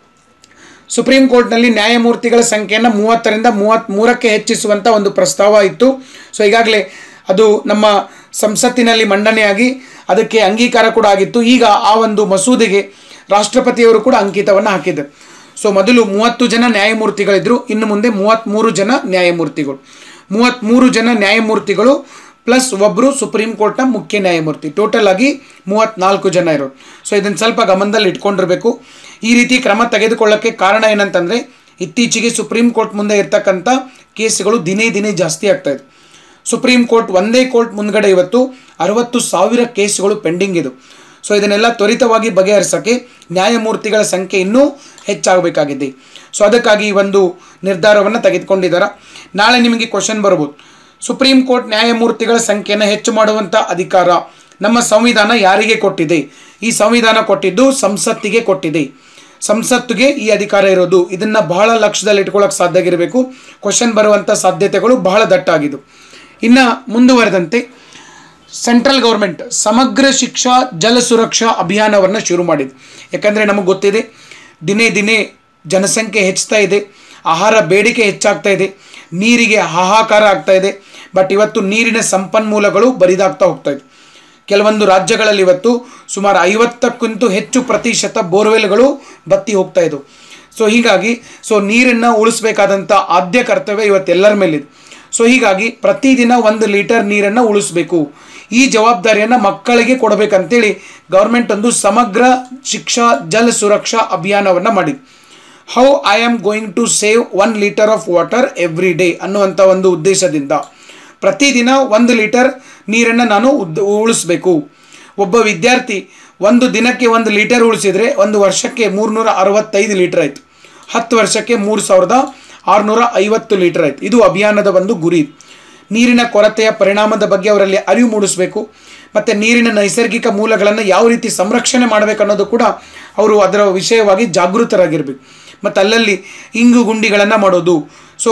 ಸುಪ್ರೀಂ ಕೋರ್ಟ್ನಲ್ಲಿ ನ್ಯಾಯಮೂರ್ತಿಗಳ ಸಂಖ್ಯೆಯನ್ನು ಮೂವತ್ತರಿಂದ ಮೂವತ್ತ್ಮೂರಕ್ಕೆ ಹೆಚ್ಚಿಸುವಂಥ ಒಂದು ಪ್ರಸ್ತಾವ ಇತ್ತು ಸೊ ಈಗಾಗಲೇ ಅದು ನಮ್ಮ ಸಂಸತ್ತಿನಲ್ಲಿ ಮಂಡನೆಯಾಗಿ ಅದಕ್ಕೆ ಅಂಗೀಕಾರ ಕೂಡ ಆಗಿತ್ತು ಈಗ ಆ ಒಂದು ಮಸೂದೆಗೆ ರಾಷ್ಟ್ರಪತಿಯವರು ಕೂಡ ಅಂಕಿತವನ್ನು ಹಾಕಿದ್ದಾರೆ ಸೊ ಮೊದಲು ಮೂವತ್ತು ಜನ ನ್ಯಾಯಮೂರ್ತಿಗಳಿದ್ದರು ಇನ್ನು ಮುಂದೆ ಮೂವತ್ತ್ಮೂರು ಜನ ನ್ಯಾಯಮೂರ್ತಿಗಳು ಮೂವತ್ತ್ಮೂರು ಜನ ನ್ಯಾಯಮೂರ್ತಿಗಳು ಪ್ಲಸ್ ಒಬ್ಬರು ಸುಪ್ರೀಂ ಕೋರ್ಟ್ನ ಮುಖ್ಯ ನ್ಯಾಯಮೂರ್ತಿ ಟೋಟಲ್ ಆಗಿ ಮೂವತ್ತ್ನಾಲ್ಕು ಜನ ಇರೋರು ಸೊ ಇದನ್ನು ಸ್ವಲ್ಪ ಗಮನದಲ್ಲಿ ಇಟ್ಕೊಂಡಿರಬೇಕು ಈ ರೀತಿ ಕ್ರಮ ತೆಗೆದುಕೊಳ್ಳೋಕ್ಕೆ ಕಾರಣ ಏನಂತಂದರೆ ಇತ್ತೀಚೆಗೆ ಸುಪ್ರೀಂ ಕೋರ್ಟ್ ಮುಂದೆ ಇರ್ತಕ್ಕಂಥ ಕೇಸ್ಗಳು ದಿನೇ ದಿನೇ ಜಾಸ್ತಿ ಆಗ್ತಾ ಇದೆ ಸುಪ್ರೀಂ ಕೋರ್ಟ್ ಒಂದೇ ಕೋರ್ಟ್ ಮುಂದ್ಗಡೆ ಇವತ್ತು ಅರವತ್ತು ಸಾವಿರ ಕೇಸ್ಗಳು ಪೆಂಡಿಂಗ್ ಇದು ಸೊ ಇದನ್ನೆಲ್ಲ ತ್ವರಿತವಾಗಿ ಬಗೆಹರಿಸೋಕ್ಕೆ ನ್ಯಾಯಮೂರ್ತಿಗಳ ಸಂಖ್ಯೆ ಇನ್ನೂ ಹೆಚ್ಚಾಗಬೇಕಾಗಿದೆ ಸೊ ಅದಕ್ಕಾಗಿ ಈ ಒಂದು ನಿರ್ಧಾರವನ್ನು ತೆಗೆದುಕೊಂಡಿದ್ದಾರೆ ನಾಳೆ ನಿಮಗೆ ಕ್ವಶನ್ ಬರ್ಬೋದು ಸುಪ್ರೀಂ ಕೋರ್ಟ್ ನ್ಯಾಯಮೂರ್ತಿಗಳ ಸಂಖ್ಯೆಯನ್ನು ಹೆಚ್ಚು ಮಾಡುವಂಥ ಅಧಿಕಾರ ನಮ್ಮ ಸಂವಿಧಾನ ಯಾರಿಗೆ ಕೊಟ್ಟಿದೆ ಈ ಸಂವಿಧಾನ ಕೊಟ್ಟಿದ್ದು ಸಂಸತ್ತಿಗೆ ಕೊಟ್ಟಿದೆ ಸಂಸತ್ತಿಗೆ ಈ ಅಧಿಕಾರ ಇರೋದು ಇದನ್ನು ಬಹಳ ಲಕ್ಷ್ಯದಲ್ಲಿ ಇಟ್ಕೊಳ್ಳೋಕೆ ಸಾಧ್ಯ ಆಗಿರಬೇಕು ಕ್ವಶನ್ ಬರುವಂಥ ಸಾಧ್ಯತೆಗಳು ಬಹಳ ದಟ್ಟಾಗಿದ್ದು ಇನ್ನು ಮುಂದುವರೆದಂತೆ ಸೆಂಟ್ರಲ್ ಗೌರ್ಮೆಂಟ್ ಸಮಗ್ರ ಶಿಕ್ಷಾ ಜಲ ಸುರಕ್ಷಾ ಅಭಿಯಾನವನ್ನು ಶುರು ಮಾಡಿದೆ ಯಾಕಂದರೆ ನಮಗೆ ಗೊತ್ತಿದೆ ದಿನೇ ದಿನೇ ಜನಸಂಖ್ಯೆ ಹೆಚ್ಚುತ್ತಾ ಇದೆ ಆಹಾರ ಬೇಡಿಕೆ ಹೆಚ್ಚಾಗ್ತಾ ಇದೆ ನೀರಿಗೆ ಹಾಹಾಕಾರ ಆಗ್ತಾ ಇದೆ ಬಟ್ ಇವತ್ತು ನೀರಿನ ಸಂಪನ್ಮೂಲಗಳು ಬರಿದಾಗ್ತಾ ಹೋಗ್ತಾ ಇದೆ ಕೆಲವೊಂದು ರಾಜ್ಯಗಳಲ್ಲಿ ಇವತ್ತು ಸುಮಾರು ಐವತ್ತಕ್ಕಿಂತ ಹೆಚ್ಚು ಪ್ರತಿಶತ ಬೋರ್ವೆಲ್ಗಳು ಬತ್ತಿ ಹೋಗ್ತಾ ಇದ್ದವು ಸೊ ಹೀಗಾಗಿ ಸೊ ನೀರನ್ನು ಉಳಿಸ್ಬೇಕಾದಂಥ ಆದ್ಯ ಕರ್ತವ್ಯ ಇವತ್ತೆಲ್ಲರ ಮೇಲಿದೆ ಸೊ ಹೀಗಾಗಿ ಪ್ರತಿದಿನ ಒಂದು ಲೀಟರ್ ನೀರನ್ನು ಉಳಿಸ್ಬೇಕು ಈ ಜವಾಬ್ದಾರಿಯನ್ನು ಮಕ್ಕಳಿಗೆ ಕೊಡಬೇಕಂತೇಳಿ ಗೌರ್ಮೆಂಟ್ ಒಂದು ಸಮಗ್ರ ಶಿಕ್ಷಾ ಜಲ ಸುರಕ್ಷಾ ಅಭಿಯಾನವನ್ನು ಮಾಡಿದೆ how I am going to save one litre of water every day ಅನ್ನುವಂಥ ಒಂದು ಉದ್ದೇಶದಿಂದ ಪ್ರತಿದಿನ ಒಂದು ಲೀಟರ್ ನೀರನ್ನು ನಾನು ಉದ್ ಉಳಿಸ್ಬೇಕು ಒಬ್ಬ ವಿದ್ಯಾರ್ಥಿ ಒಂದು ದಿನಕ್ಕೆ ಒಂದು ಲೀಟರ್ ಉಳಿಸಿದರೆ ಒಂದು ವರ್ಷಕ್ಕೆ ಮೂರುನೂರ ಅರವತ್ತೈದು ಲೀಟರ್ ಆಯಿತು ಹತ್ತು ವರ್ಷಕ್ಕೆ ಮೂರು ಸಾವಿರದ ಆರುನೂರ ಐವತ್ತು ಲೀಟರ್ ಆಯಿತು ಇದು ಅಭಿಯಾನದ ಒಂದು ಗುರಿ ನೀರಿನ ಕೊರತೆಯ ಪರಿಣಾಮದ ಬಗ್ಗೆ ಅವರಲ್ಲಿ ಅರಿವು ಮೂಡಿಸಬೇಕು ಮತ್ತು ನೀರಿನ ನೈಸರ್ಗಿಕ ಮೂಲಗಳನ್ನು ಯಾವ ರೀತಿ ಸಂರಕ್ಷಣೆ ಮಾಡಬೇಕು ಅನ್ನೋದು ಕೂಡ ಅವರು ಅದರ ವಿಷಯವಾಗಿ ಜಾಗೃತರಾಗಿರಬೇಕು ಮತ್ತು ಅಲ್ಲಲ್ಲಿ ಇಂಗು ಗುಂಡಿಗಳನ್ನು ಮಾಡೋದು ಸೊ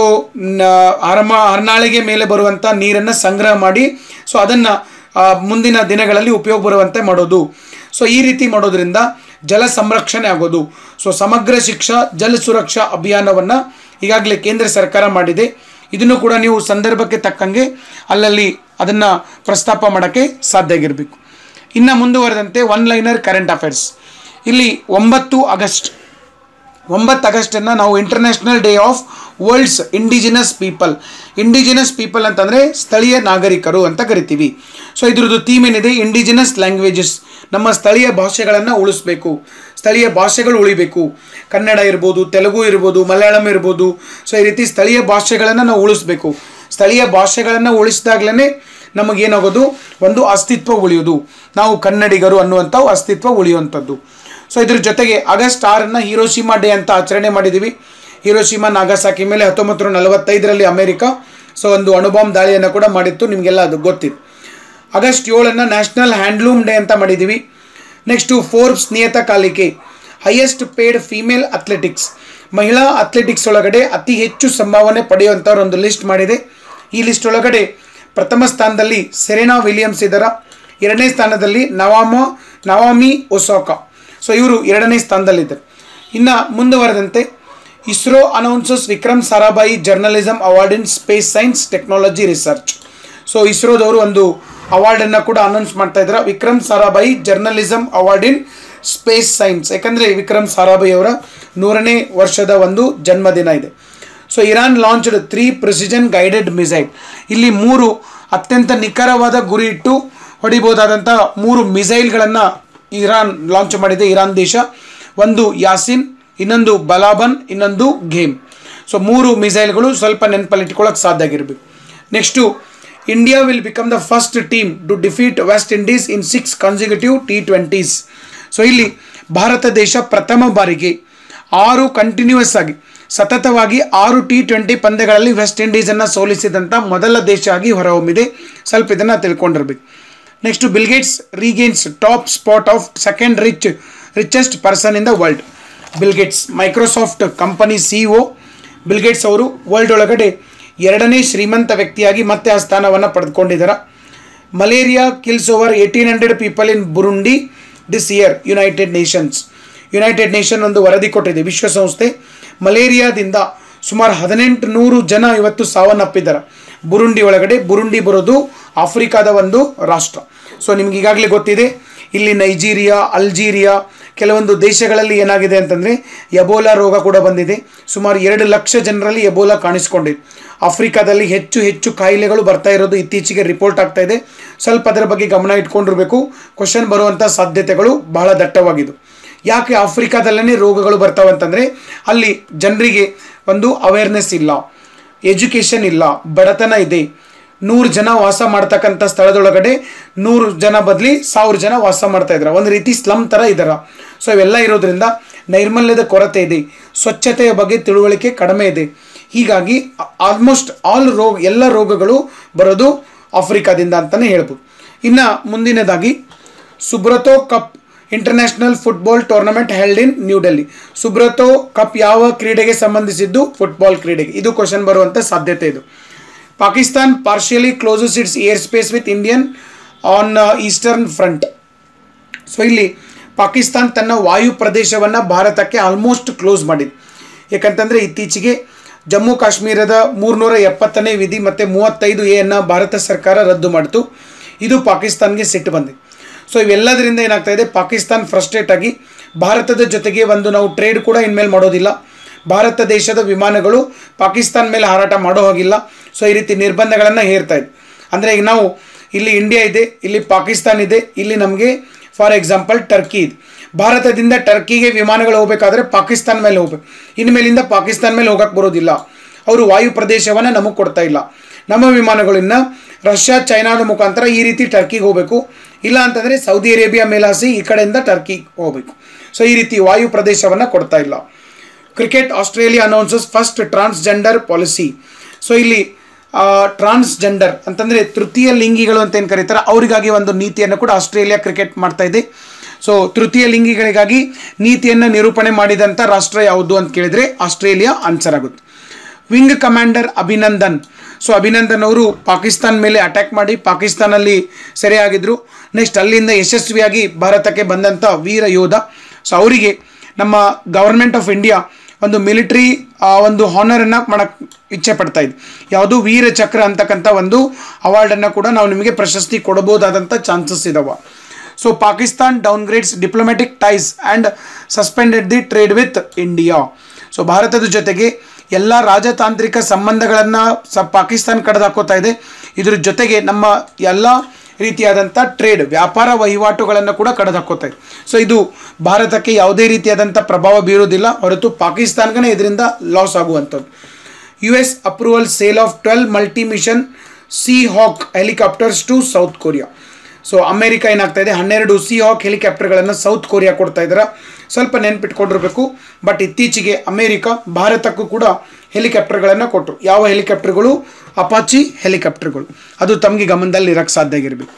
ಹರಮ ಹರ್ನಾಳಿಗೆ ಮೇಲೆ ಬರುವಂಥ ನೀರನ್ನು ಸಂಗ್ರಹ ಮಾಡಿ ಸೊ ಅದನ್ನು ಮುಂದಿನ ದಿನಗಳಲ್ಲಿ ಉಪಯೋಗ ಬರುವಂತೆ ಮಾಡೋದು ಸೊ ಈ ರೀತಿ ಮಾಡೋದ್ರಿಂದ ಜಲ ಸಂರಕ್ಷಣೆ ಆಗೋದು ಸೊ ಸಮಗ್ರ ಶಿಕ್ಷಾ ಜಲ ಸುರಕ್ಷಾ ಅಭಿಯಾನವನ್ನು ಈಗಾಗಲೇ ಕೇಂದ್ರ ಸರ್ಕಾರ ಮಾಡಿದೆ ಇದನ್ನು ಕೂಡ ನೀವು ಸಂದರ್ಭಕ್ಕೆ ತಕ್ಕಂಗೆ ಅಲ್ಲಲ್ಲಿ ಅದನ್ನು ಪ್ರಸ್ತಾಪ ಮಾಡೋಕ್ಕೆ ಸಾಧ್ಯ ಆಗಿರಬೇಕು ಇನ್ನು ಮುಂದುವರೆದಂತೆ ಒನ್ ಲೈನರ್ ಕರೆಂಟ್ ಅಫೇರ್ಸ್ ಇಲ್ಲಿ ಒಂಬತ್ತು ಆಗಸ್ಟ್ ಒಂಬತ್ತು ಆಗಸ್ಟನ್ನು ನಾವು international day of worlds indigenous people indigenous people ಅಂತಂದರೆ ಸ್ಥಳೀಯ ನಾಗರಿಕರು ಅಂತ ಕರಿತೀವಿ ಸೊ ಇದ್ರದ್ದು ಥೀಮ್ ಏನಿದೆ ಇಂಡಿಜಿನಸ್ ಲ್ಯಾಂಗ್ವೇಜಸ್ ನಮ್ಮ ಸ್ಥಳೀಯ ಭಾಷೆಗಳನ್ನು ಉಳಿಸ್ಬೇಕು ಸ್ಥಳೀಯ ಭಾಷೆಗಳು ಉಳಿಬೇಕು ಕನ್ನಡ ಇರ್ಬೋದು ತೆಲುಗು ಇರ್ಬೋದು ಮಲಯಾಳಂ ಇರ್ಬೋದು ಸೊ ಈ ರೀತಿ ಸ್ಥಳೀಯ ಭಾಷೆಗಳನ್ನು ನಾವು ಉಳಿಸ್ಬೇಕು ಸ್ಥಳೀಯ ಭಾಷೆಗಳನ್ನು ಉಳಿಸಿದಾಗಲೇ ನಮಗೇನಾಗೋದು ಒಂದು ಅಸ್ತಿತ್ವ ಉಳಿಯೋದು ನಾವು ಕನ್ನಡಿಗರು ಅನ್ನುವಂಥ ಅಸ್ತಿತ್ವ ಉಳಿಯುವಂಥದ್ದು ಸೊ ಇದ್ರ ಜೊತೆಗೆ ಆಗಸ್ಟ್ ಆರನ್ನು ಹಿರೋಶಿಮಾ ಡೇ ಅಂತ ಆಚರಣೆ ಮಾಡಿದ್ದೀವಿ ಹಿರೋಶಿಮಾ ನಾಗಸಾಕಿ ಮೇಲೆ ಹತ್ತೊಂಬತ್ತು ನೂರ ನಲವತ್ತೈದರಲ್ಲಿ ಅಮೆರಿಕ ಸೊ ಒಂದು ಅಣುಬಾಂಬ್ ದಾಳಿಯನ್ನು ಕೂಡ ಮಾಡಿತ್ತು ನಿಮಗೆಲ್ಲ ಅದು ಗೊತ್ತಿದೆ ಆಗಸ್ಟ್ ಏಳನ್ನು ನ್ಯಾಷನಲ್ ಹ್ಯಾಂಡ್ಲೂಮ್ ಡೇ ಅಂತ ಮಾಡಿದ್ದೀವಿ ನೆಕ್ಸ್ಟು ಫೋರ್ಬ್ಸ್ ನಿಯತಕಾಲಿಕೆ ಹೈಯೆಸ್ಟ್ ಪೇಡ್ ಫೀಮೇಲ್ ಅಥ್ಲೆಟಿಕ್ಸ್ ಮಹಿಳಾ ಅಥ್ಲೆಟಿಕ್ಸ್ ಒಳಗಡೆ ಅತಿ ಹೆಚ್ಚು ಸಂಭಾವನೆ ಪಡೆಯುವಂಥವ್ರು ಒಂದು ಲಿಸ್ಟ್ ಮಾಡಿದೆ ಈ ಲಿಸ್ಟ್ ಒಳಗಡೆ ಪ್ರಥಮ ಸ್ಥಾನದಲ್ಲಿ ಸೆರೆನಾ ವಿಲಿಯಮ್ಸ್ ಇದ್ದಾರ ಎರಡನೇ ಸ್ಥಾನದಲ್ಲಿ ನವಾಮ ನವಾಮಿ ಒಸೋಕಾ ಸೊ ಇವರು ಎರಡನೇ ಸ್ಥಾನದಲ್ಲಿದ್ದಾರೆ ಇನ್ನು ಮುಂದುವರೆದಂತೆ ISRO announces Vikram Sarabhai journalism award in space science technology research so ಇಸ್ರೋದವರು ಒಂದು ಅವಾರ್ಡನ್ನು ಕೂಡ ಅನೌನ್ಸ್ ಮಾಡ್ತಾ ಇದ್ದಾರೆ Vikram Sarabhai journalism award in space science ಯಾಕಂದರೆ ವಿಕ್ರಮ್ ಸಾರಾಭಾಯಿ ಅವರ ನೂರನೇ ವರ್ಷದ ಒಂದು ಜನ್ಮದಿನ ಇದೆ so Iran launched three precision guided missile ಇಲ್ಲಿ ಮೂರು ಅತ್ಯಂತ ನಿಖರವಾದ ಗುರಿ ಇಟ್ಟು ಹೊಡಿಬಹುದಾದಂಥ ಮೂರು ಮಿಸೈಲ್ಗಳನ್ನು ಇರಾನ್ ಲಾಂಚ್ ಮಾಡಿದೆ ಇರಾನ್ ದೇಶ ಒಂದು ಯಾಸಿನ್ ಇನ್ನೊಂದು ಬಲಾಬನ್ ಇನ್ನೊಂದು ಘೇಮ್ ಸೊ ಮೂರು ಮಿಸೈಲ್ಗಳು ಸ್ವಲ್ಪ ನೆನಪಲ್ಲಿಟ್ಕೊಳ್ಳೋಕೆ ಸಾಧ್ಯ ಆಗಿರಬೇಕು next India will become the first team to defeat West Indies in six consecutive T twenties so ಇಲ್ಲಿ ಭಾರತ ದೇಶ ಪ್ರಥಮ ಬಾರಿಗೆ ಆರು ಕಂಟಿನ್ಯೂಯಸ್ ಆಗಿ ಸತತವಾಗಿ ಆರು ಟಿ ಟ್ವೆಂಟಿ ಪಂದ್ಯಗಳಲ್ಲಿ ವೆಸ್ಟ್ ಇಂಡೀಸನ್ನು ಸೋಲಿಸಿದಂಥ ಮೊದಲ ದೇಶ ಆಗಿ ಹೊರಹೊಮ್ಮಿದೆ ಸ್ವಲ್ಪ ಇದನ್ನು ತಿಳ್ಕೊಂಡಿರ್ಬೇಕು next Bill Gates regains top spot of second rich richest person in the world Bill Gates Microsoft company C O Bill Gates ಅವರು ವರ್ಲ್ಡ್ ಒಳಗಡೆ ಎರಡನೇ ಶ್ರೀಮಂತ ವ್ಯಕ್ತಿಯಾಗಿ ಮತ್ತೆ ಆ ಸ್ಥಾನವನ್ನು ಪಡೆದುಕೊಂಡಿದ್ದಾರೆ malaria kills over eighteen hundred people in Burundi this year United Nations United Nation ಒಂದು ವರದಿ ಕೊಟ್ಟಿದೆ ವಿಶ್ವಸಂಸ್ಥೆ ಮಲೇರಿಯಾದಿಂದ ಸುಮಾರು ಹದಿನೆಂಟು ನೂರು ಜನ ಇವತ್ತು ಸಾವನ್ನಪ್ಪಿದ್ದಾರೆ ಬುರುಂಡಿ ಒಳಗಡೆ ಬುರುಂಡಿ ಬರೋದು ಆಫ್ರಿಕಾದ ಒಂದು ರಾಷ್ಟ್ರ ಸೊ ನಿಮ್ಗೆ ಈಗಾಗಲೇ ಗೊತ್ತಿದೆ ಇಲ್ಲಿ ನೈಜೀರಿಯಾ ಅಲ್ಜೀರಿಯಾ ಕೆಲವೊಂದು ದೇಶಗಳಲ್ಲಿ ಏನಾಗಿದೆ ಅಂತಂದರೆ ಎಬೋಲಾ ರೋಗ ಕೂಡ ಬಂದಿದೆ ಸುಮಾರು ಎರಡು ಲಕ್ಷ ಜನರಲ್ಲಿ ಎಬೋಲಾ ಕಾಣಿಸ್ಕೊಂಡಿದೆ ಆಫ್ರಿಕಾದಲ್ಲಿ ಹೆಚ್ಚು ಹೆಚ್ಚು ಕಾಯಿಲೆಗಳು ಬರ್ತಾ ಇರೋದು ಇತ್ತೀಚೆಗೆ ರಿಪೋರ್ಟ್ ಆಗ್ತಾ ಇದೆ ಸ್ವಲ್ಪ ಅದರ ಬಗ್ಗೆ ಗಮನ ಇಟ್ಕೊಂಡಿರಬೇಕು ಕ್ವಶನ್ ಬರುವಂಥ ಸಾಧ್ಯತೆಗಳು ಬಹಳ ದಟ್ಟವಾಗಿದ್ದು ಯಾಕೆ ಆಫ್ರಿಕಾದಲ್ಲೇ ರೋಗಗಳು ಬರ್ತಾವೆ ಅಂತಂದರೆ ಅಲ್ಲಿ ಜನರಿಗೆ ಒಂದು ಅವೇರ್ನೆಸ್ ಇಲ್ಲ ಎಜುಕೇಷನ್ ಇಲ್ಲ ಬಡತನ ಇದೆ ನೂರು ಜನ ವಾಸ ಮಾಡ್ತಕ್ಕಂಥ ಸ್ಥಳದೊಳಗಡೆ ನೂರು ಜನ ಬದಲಿ ಸಾವಿರ ಜನ ವಾಸ ಮಾಡ್ತಾ ಇದ್ದಾರೆ ಒಂದು ರೀತಿ ಸ್ಲಮ್ ಥರ ಇದ್ದಾರೆ ಸೊ ಇವೆಲ್ಲ ಇರೋದ್ರಿಂದ ನೈರ್ಮಲ್ಯದ ಕೊರತೆ ಇದೆ ಸ್ವಚ್ಛತೆಯ ಬಗ್ಗೆ ತಿಳುವಳಿಕೆ ಕಡಿಮೆ ಇದೆ ಹೀಗಾಗಿ ಆಲ್ಮೋಸ್ಟ್ ಆಲ್ ರೋಗ ಎಲ್ಲ ರೋಗಗಳು ಬರೋದು ಆಫ್ರಿಕಾದಿಂದ ಅಂತಲೇ ಹೇಳ್ಬೋದು ಇನ್ನು ಮುಂದಿನದಾಗಿ Subroto Cup international football tournament held in New Delhi Subroto Cup ಯಾವ ಕ್ರೀಡೆಗೆ ಸಂಬಂಧಿಸಿದ್ದು ಫುಟ್ಬಾಲ್ ಕ್ರೀಡೆಗೆ ಇದು ಕ್ವಶನ್ ಬರುವಂಥ ಸಾಧ್ಯತೆ ಇದು Pakistan partially closes its airspace with Indian on eastern front so ಇಲ್ಲಿ ಪಾಕಿಸ್ತಾನ್ ತನ್ನ ವಾಯು ಪ್ರದೇಶವನ್ನು ಭಾರತಕ್ಕೆ ಆಲ್ಮೋಸ್ಟ್ ಕ್ಲೋಸ್ ಮಾಡಿದೆ ಯಾಕಂತಂದರೆ ಇತ್ತೀಚೆಗೆ ಜಮ್ಮು ಕಾಶ್ಮೀರದ ಮೂರ್ನೂರ ಎಪ್ಪತ್ತನೇ ವಿಧಿ ಮತ್ತು ಮೂವತ್ತೈದು ಎಯನ್ನು ಭಾರತ ಸರ್ಕಾರ ರದ್ದು ಮಾಡಿತು ಇದು ಪಾಕಿಸ್ತಾನ್ಗೆ ಸಿಟ್ಟು ಬಂದಿದೆ ಸೊ ಇವೆಲ್ಲದರಿಂದ ಏನಾಗ್ತಾ ಇದೆ ಪಾಕಿಸ್ತಾನ್ ಫ್ರಸ್ಟ್ರೇಟ್ ಆಗಿ ಭಾರತದ ಜೊತೆಗೆ ಒಂದು ನಾವು ಟ್ರೇಡ್ ಕೂಡ ಇನ್ಮೇಲೆ ಮಾಡೋದಿಲ್ಲ ಭಾರತ ದೇಶದ ವಿಮಾನಗಳು ಪಾಕಿಸ್ತಾನ ಮೇಲೆ ಹಾರಾಟ ಮಾಡೋ ಹಾಗಿಲ್ಲ ಸೊ ಈ ರೀತಿ ನಿರ್ಬಂಧಗಳನ್ನು ಹೇರ್ತಾ ಇದೆ ಅಂದರೆ ಈಗ ನಾವು ಇಲ್ಲಿ ಇಂಡಿಯಾ ಇದೆ ಇಲ್ಲಿ ಪಾಕಿಸ್ತಾನ್ ಇದೆ ಇಲ್ಲಿ ನಮಗೆ ಫಾರ್ ಎಕ್ಸಾಂಪಲ್ ಟರ್ಕಿ ಇದೆ ಭಾರತದಿಂದ ಟರ್ಕಿಗೆ ವಿಮಾನಗಳು ಹೋಗಬೇಕಾದ್ರೆ ಪಾಕಿಸ್ತಾನ ಮೇಲೆ ಹೋಗ್ಬೇಕು ಇನ್ಮೇಲಿಂದ ಪಾಕಿಸ್ತಾನ ಮೇಲೆ ಹೋಗಕ್ಕೆ ಬರೋದಿಲ್ಲ ಅವರು ವಾಯು ಪ್ರದೇಶವನ್ನು ನಮಗೆ ಕೊಡ್ತಾ ಇಲ್ಲ ನಮ್ಮ ವಿಮಾನಗಳಿಂದ ರಷ್ಯಾ ಚೈನಾದ ಮುಖಾಂತರ ಈ ರೀತಿ ಟರ್ಕಿಗೆ ಹೋಗಬೇಕು ಇಲ್ಲ ಅಂತಂದರೆ ಸೌದಿ ಅರೇಬಿಯಾ ಮೇಲಾಸಿ ಈ ಕಡೆಯಿಂದ ಟರ್ಕಿಗೆ ಹೋಗಬೇಕು ಸೊ ಈ ರೀತಿ ವಾಯು ಪ್ರದೇಶವನ್ನು ಕೊಡ್ತಾ ಇಲ್ಲ cricket Australia announces first transgender policy so ಇಲ್ಲಿ ಟ್ರಾನ್ಸ್ಜೆಂಡರ್ ಅಂತಂದರೆ ತೃತೀಯ ಲಿಂಗಿಗಳು ಅಂತ ಏನು ಕರೀತಾರೆ ಅವರಿಗಾಗಿ ಒಂದು ನೀತಿಯನ್ನು ಕೂಡ ಆಸ್ಟ್ರೇಲಿಯಾ ಕ್ರಿಕೆಟ್ ಮಾಡ್ತಾ ಇದೆ ಸೊ ತೃತೀಯ ಲಿಂಗಿಗಳಿಗಾಗಿ ನೀತಿಯನ್ನು ನಿರೂಪಣೆ ಮಾಡಿದಂಥ ರಾಷ್ಟ್ರ ಯಾವುದು ಅಂತ ಕೇಳಿದರೆ ಆಸ್ಟ್ರೇಲಿಯಾ ಆನ್ಸರ್ ಆಗುತ್ತೆ wing commander Abhinandan so Abhinandan ಅವರು ಪಾಕಿಸ್ತಾನ ಮೇಲೆ ಅಟ್ಯಾಕ್ ಮಾಡಿ ಪಾಕಿಸ್ತಾನಲ್ಲಿ ಸೆರೆಯಾಗಿದ್ದರು ನೆಕ್ಸ್ಟ್ ಅಲ್ಲಿಂದ ಯಶಸ್ವಿಯಾಗಿ ಭಾರತಕ್ಕೆ ಬಂದಂಥ ವೀರ ಯೋಧ ಸೊ ಅವರಿಗೆ ನಮ್ಮ ಗವರ್ಮೆಂಟ್ ಆಫ್ ಇಂಡಿಯಾ ಒಂದು ಮಿಲಿಟ್ರಿ ಒಂದು ಹಾನರನ್ನು ಮಾಡೋಕ್ಕೆ ಇಚ್ಛೆ ಪಡ್ತಾ ಇದೆ ಯಾವುದು ವೀರ ಚಕ್ರ ಅಂತಕ್ಕಂಥ ಒಂದು ಅವಾರ್ಡನ್ನು ಕೂಡ ನಾವು ನಿಮಗೆ ಪ್ರಶಸ್ತಿ ಕೊಡಬಹುದಾದಂಥ ಚಾನ್ಸಸ್ ಇದಾವೆ so Pakistan downgrades diplomatic ties and suspended the trade with India so ಭಾರತದ ಜೊತೆಗೆ ಎಲ್ಲ ರಾಜತಾಂತ್ರಿಕ ಸಂಬಂಧಗಳನ್ನು ಸ ಪಾಕಿಸ್ತಾನ ಕಡ್ದು ಹಾಕೋತಾ ಇದೆ ಇದ್ರ ಜೊತೆಗೆ ನಮ್ಮ ಎಲ್ಲ ರೀತಿಯಾದಂಥ ಟ್ರೇಡ್ ವ್ಯಾಪಾರ ವಹಿವಾಟುಗಳನ್ನು ಕೂಡ ಕಡ್ದು ಹಾಕೋತಾ ಇದೆ ಸೊ ಇದು ಭಾರತಕ್ಕೆ ಯಾವುದೇ ರೀತಿಯಾದಂಥ ಪ್ರಭಾವ ಬೀರೋದಿಲ್ಲ ಹೊರತು ಪಾಕಿಸ್ತಾನ್ಗೇ ಇದರಿಂದ ಲಾಸ್ ಆಗುವಂಥದ್ದು U S approval sale of twelve multi mission sea hawk helicopters to South Korea so America ಏನಾಗ್ತಾ ಇದೆ ಹನ್ನೆರಡು ಸಿ ಹಾಕ್ ಹೆಲಿಕಾಪ್ಟರ್ಗಳನ್ನು ಸೌತ್ ಕೊರಿಯಾ ಕೊಡ್ತಾ ಇದ್ದಾರೆ ಸ್ವಲ್ಪ ನೆನ್ಪಿಟ್ಕೊಂಡಿರಬೇಕು ಬಟ್ ಇತ್ತೀಚೆಗೆ ಅಮೇರಿಕ ಭಾರತಕ್ಕೂ ಕೂಡ ಹೆಲಿಕಾಪ್ಟರ್ಗಳನ್ನು ಕೊಟ್ಟರು ಯಾವ ಹೆಲಿಕಾಪ್ಟರ್ಗಳು ಅಪಾಚಿ ಹೆಲಿಕಾಪ್ಟರ್ಗಳು ಅದು ತಮಗೆ ಗಮನದಲ್ಲಿ ಇರೋಕ್ಕೆ ಸಾಧ್ಯ ಆಗಿರಬೇಕು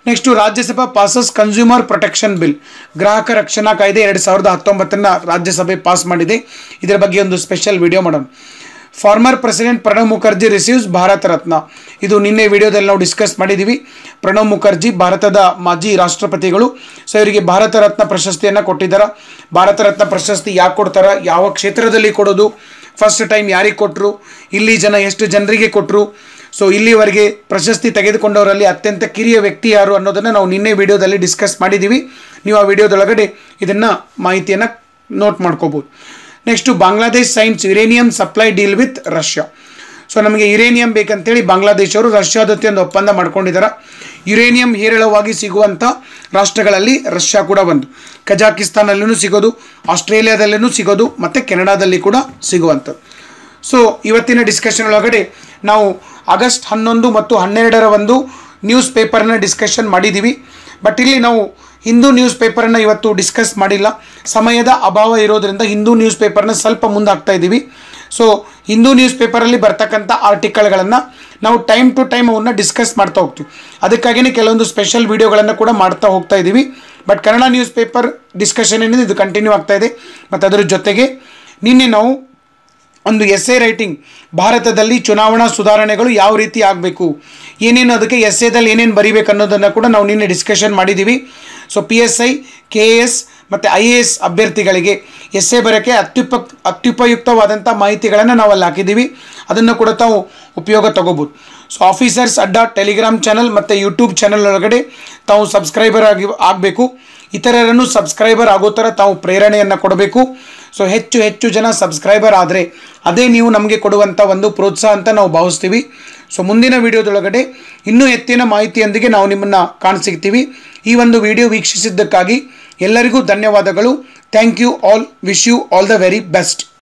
next Rajya Sabha passes consumer protection bill ಗ್ರಾಹಕ ರಕ್ಷಣಾ ಕಾಯ್ದೆ ಎರಡು ಸಾವಿರದ ಹತ್ತೊಂಬತ್ತನ್ನು ರಾಜ್ಯಸಭೆ ಪಾಸ್ ಮಾಡಿದೆ ಇದರ ಬಗ್ಗೆ ಒಂದು ಸ್ಪೆಷಲ್ ವಿಡಿಯೋ ಮಾಡೋಣ former president Pranab Mukherjee receives Bharat Ratna ಇದು ನಿನ್ನೆ ವಿಡಿಯೋದಲ್ಲಿ ನಾವು ಡಿಸ್ಕಸ್ ಮಾಡಿದ್ದೀವಿ ಪ್ರಣಬ್ ಮುಖರ್ಜಿ ಭಾರತದ ಮಾಜಿ ರಾಷ್ಟ್ರಪತಿಗಳು ಸೊ ಇವರಿಗೆ ಭಾರತ ರತ್ನ ಪ್ರಶಸ್ತಿಯನ್ನು ಕೊಟ್ಟಿದ್ದಾರೆ ಭಾರತ ರತ್ನ ಪ್ರಶಸ್ತಿ ಯಾಕೆ ಕೊಡ್ತಾರೆ ಯಾವ ಕ್ಷೇತ್ರದಲ್ಲಿ ಕೊಡೋದು ಫಸ್ಟ್ ಟೈಮ್ ಯಾರಿಗೆ ಕೊಟ್ಟರು ಇಲ್ಲಿ ಜನ ಎಷ್ಟು ಜನರಿಗೆ ಕೊಟ್ಟರು ಸೊ ಇಲ್ಲಿವರೆಗೆ ಪ್ರಶಸ್ತಿ ತೆಗೆದುಕೊಂಡವರಲ್ಲಿ ಅತ್ಯಂತ ಕಿರಿಯ ವ್ಯಕ್ತಿ ಯಾರು ಅನ್ನೋದನ್ನು ನಾವು ನಿನ್ನೆ ವಿಡಿಯೋದಲ್ಲಿ ಡಿಸ್ಕಸ್ ಮಾಡಿದ್ದೀವಿ ನೀವು ಆ ವಿಡಿಯೋದೊಳಗಡೆ ಇದನ್ನು ಮಾಹಿತಿಯನ್ನು ನೋಟ್ ಮಾಡ್ಕೋಬೋದು next Bangladesh signs uranium supply deal with Russia so ನಮಗೆ ಯುರೇನಿಯಂ ಬೇಕಂತೇಳಿ ಬಾಂಗ್ಲಾದೇಶ್ ಅವರು ರಷ್ಯಾದ ಜೊತೆ ಒಂದು ಒಪ್ಪಂದ ಮಾಡ್ಕೊಂಡಿದ್ದಾರೆ ಯುರೇನಿಯಂ ಹೇರಳವಾಗಿ ಸಿಗುವಂಥ ರಾಷ್ಟ್ರಗಳಲ್ಲಿ ರಷ್ಯಾ ಕೂಡ ಒಂದು ಕಜಾಕಿಸ್ತಾನಲ್ಲೂ ಸಿಗೋದು ಆಸ್ಟ್ರೇಲಿಯಾದಲ್ಲೂ ಸಿಗೋದು ಮತ್ತು ಕೆನಡಾದಲ್ಲಿ ಕೂಡ ಸಿಗುವಂಥದ್ದು ಸೊ ಇವತ್ತಿನ ಡಿಸ್ಕಷನ್ ಒಳಗಡೆ ನಾವು ಆಗಸ್ಟ್ ಹನ್ನೊಂದು ಮತ್ತು ಹನ್ನೆರಡರ ಒಂದು ನ್ಯೂಸ್ ಪೇಪರ್ನ ಡಿಸ್ಕಷನ್ ಮಾಡಿದ್ದೀವಿ ಬಟ್ ಇಲ್ಲಿ ನಾವು ಹಿಂದೂ ನ್ಯೂಸ್ ಪೇಪರನ್ನು ಇವತ್ತು ಡಿಸ್ಕಸ್ ಮಾಡಿಲ್ಲ ಸಮಯದ ಅಭಾವ ಇರೋದ್ರಿಂದ ಹಿಂದೂ ನ್ಯೂಸ್ ಪೇಪರ್ನ ಸ್ವಲ್ಪ ಮುಂದೆ ಹಾಕ್ತಾ ಇದ್ದೀವಿ ಸೊ ಹಿಂದೂ ನ್ಯೂಸ್ ಪೇಪರಲ್ಲಿ ಬರ್ತಕ್ಕಂಥ ಆರ್ಟಿಕಲ್ಗಳನ್ನು ನಾವು ಟೈಮ್ ಟು ಟೈಮ್ ಅವನ್ನ ಡಿಸ್ಕಸ್ ಮಾಡ್ತಾ ಹೋಗ್ತೀವಿ ಅದಕ್ಕಾಗಿಯೇ ಕೆಲವೊಂದು ಸ್ಪೆಷಲ್ ವೀಡಿಯೋಗಳನ್ನು ಕೂಡ ಮಾಡ್ತಾ ಹೋಗ್ತಾ ಇದ್ದೀವಿ but Kannada news paper discussion ಏನಿದೆ ಇದು ಕಂಟಿನ್ಯೂ ಆಗ್ತಾ ಇದೆ ಮತ್ತು ಅದರ ಜೊತೆಗೆ ನಿನ್ನೆ ನಾವು ಒಂದು ಎಸ್ ಎ ರೈಟಿಂಗ್ ಭಾರತದಲ್ಲಿ ಚುನಾವಣಾ ಸುಧಾರಣೆಗಳು ಯಾವ ರೀತಿ ಆಗಬೇಕು ಏನೇನು ಅದಕ್ಕೆ ಎಸ್ ಎದಲ್ಲಿ ಏನೇನು ಬರೀಬೇಕು ಅನ್ನೋದನ್ನು ಕೂಡ ನಾವು ನಿನ್ನೆ ಡಿಸ್ಕಷನ್ ಮಾಡಿದ್ದೀವಿ so P S I K A S ಮತ್ತು ಐ ಎ ಎಸ್ ಅಭ್ಯರ್ಥಿಗಳಿಗೆ ಎಸ್ ಎ ಬರೋಕ್ಕೆ ಅತ್ಯುಪ ಅತ್ಯುಪಯುಕ್ತವಾದಂಥ ಮಾಹಿತಿಗಳನ್ನು ನಾವು ಅಲ್ಲಿ ಹಾಕಿದ್ದೀವಿ ಅದನ್ನು ಕೂಡ ತಾವು ಉಪಯೋಗ ತಗೋಬೋದು so officers Adda Telegram channel ಮತ್ತು ಯೂಟ್ಯೂಬ್ ಚಾನಲ್ ಒಳಗಡೆ ತಾವು ಸಬ್ಸ್ಕ್ರೈಬರ್ ಆಗಿ ಆಗಬೇಕು ಇತರರನ್ನು ಸಬ್ಸ್ಕ್ರೈಬರ್ ಆಗೋ ಥರ ತಾವು ಪ್ರೇರಣೆಯನ್ನು ಕೊಡಬೇಕು ಸೊ ಹೆಚ್ಚು ಹೆಚ್ಚು ಜನ ಸಬ್ಸ್ಕ್ರೈಬರ್ ಆದರೆ ಅದೇ ನೀವು ನಮಗೆ ಕೊಡುವಂಥ ಒಂದು ಪ್ರೋತ್ಸಾಹ ಅಂತ ನಾವು ಭಾವಿಸ್ತೀವಿ ಸೊ ಮುಂದಿನ ವಿಡಿಯೋದೊಳಗಡೆ ಇನ್ನೂ ಹೆಚ್ಚಿನ ಮಾಹಿತಿಯೊಂದಿಗೆ ನಾವು ನಿಮ್ಮನ್ನು ಕಾಣಸಿಗ್ತೀವಿ ಈ ಒಂದು ವಿಡಿಯೋ ವೀಕ್ಷಿಸಿದ್ದಕ್ಕಾಗಿ ಎಲ್ಲರಿಗೂ ಧನ್ಯವಾದಗಳು thank you all wish you all the very best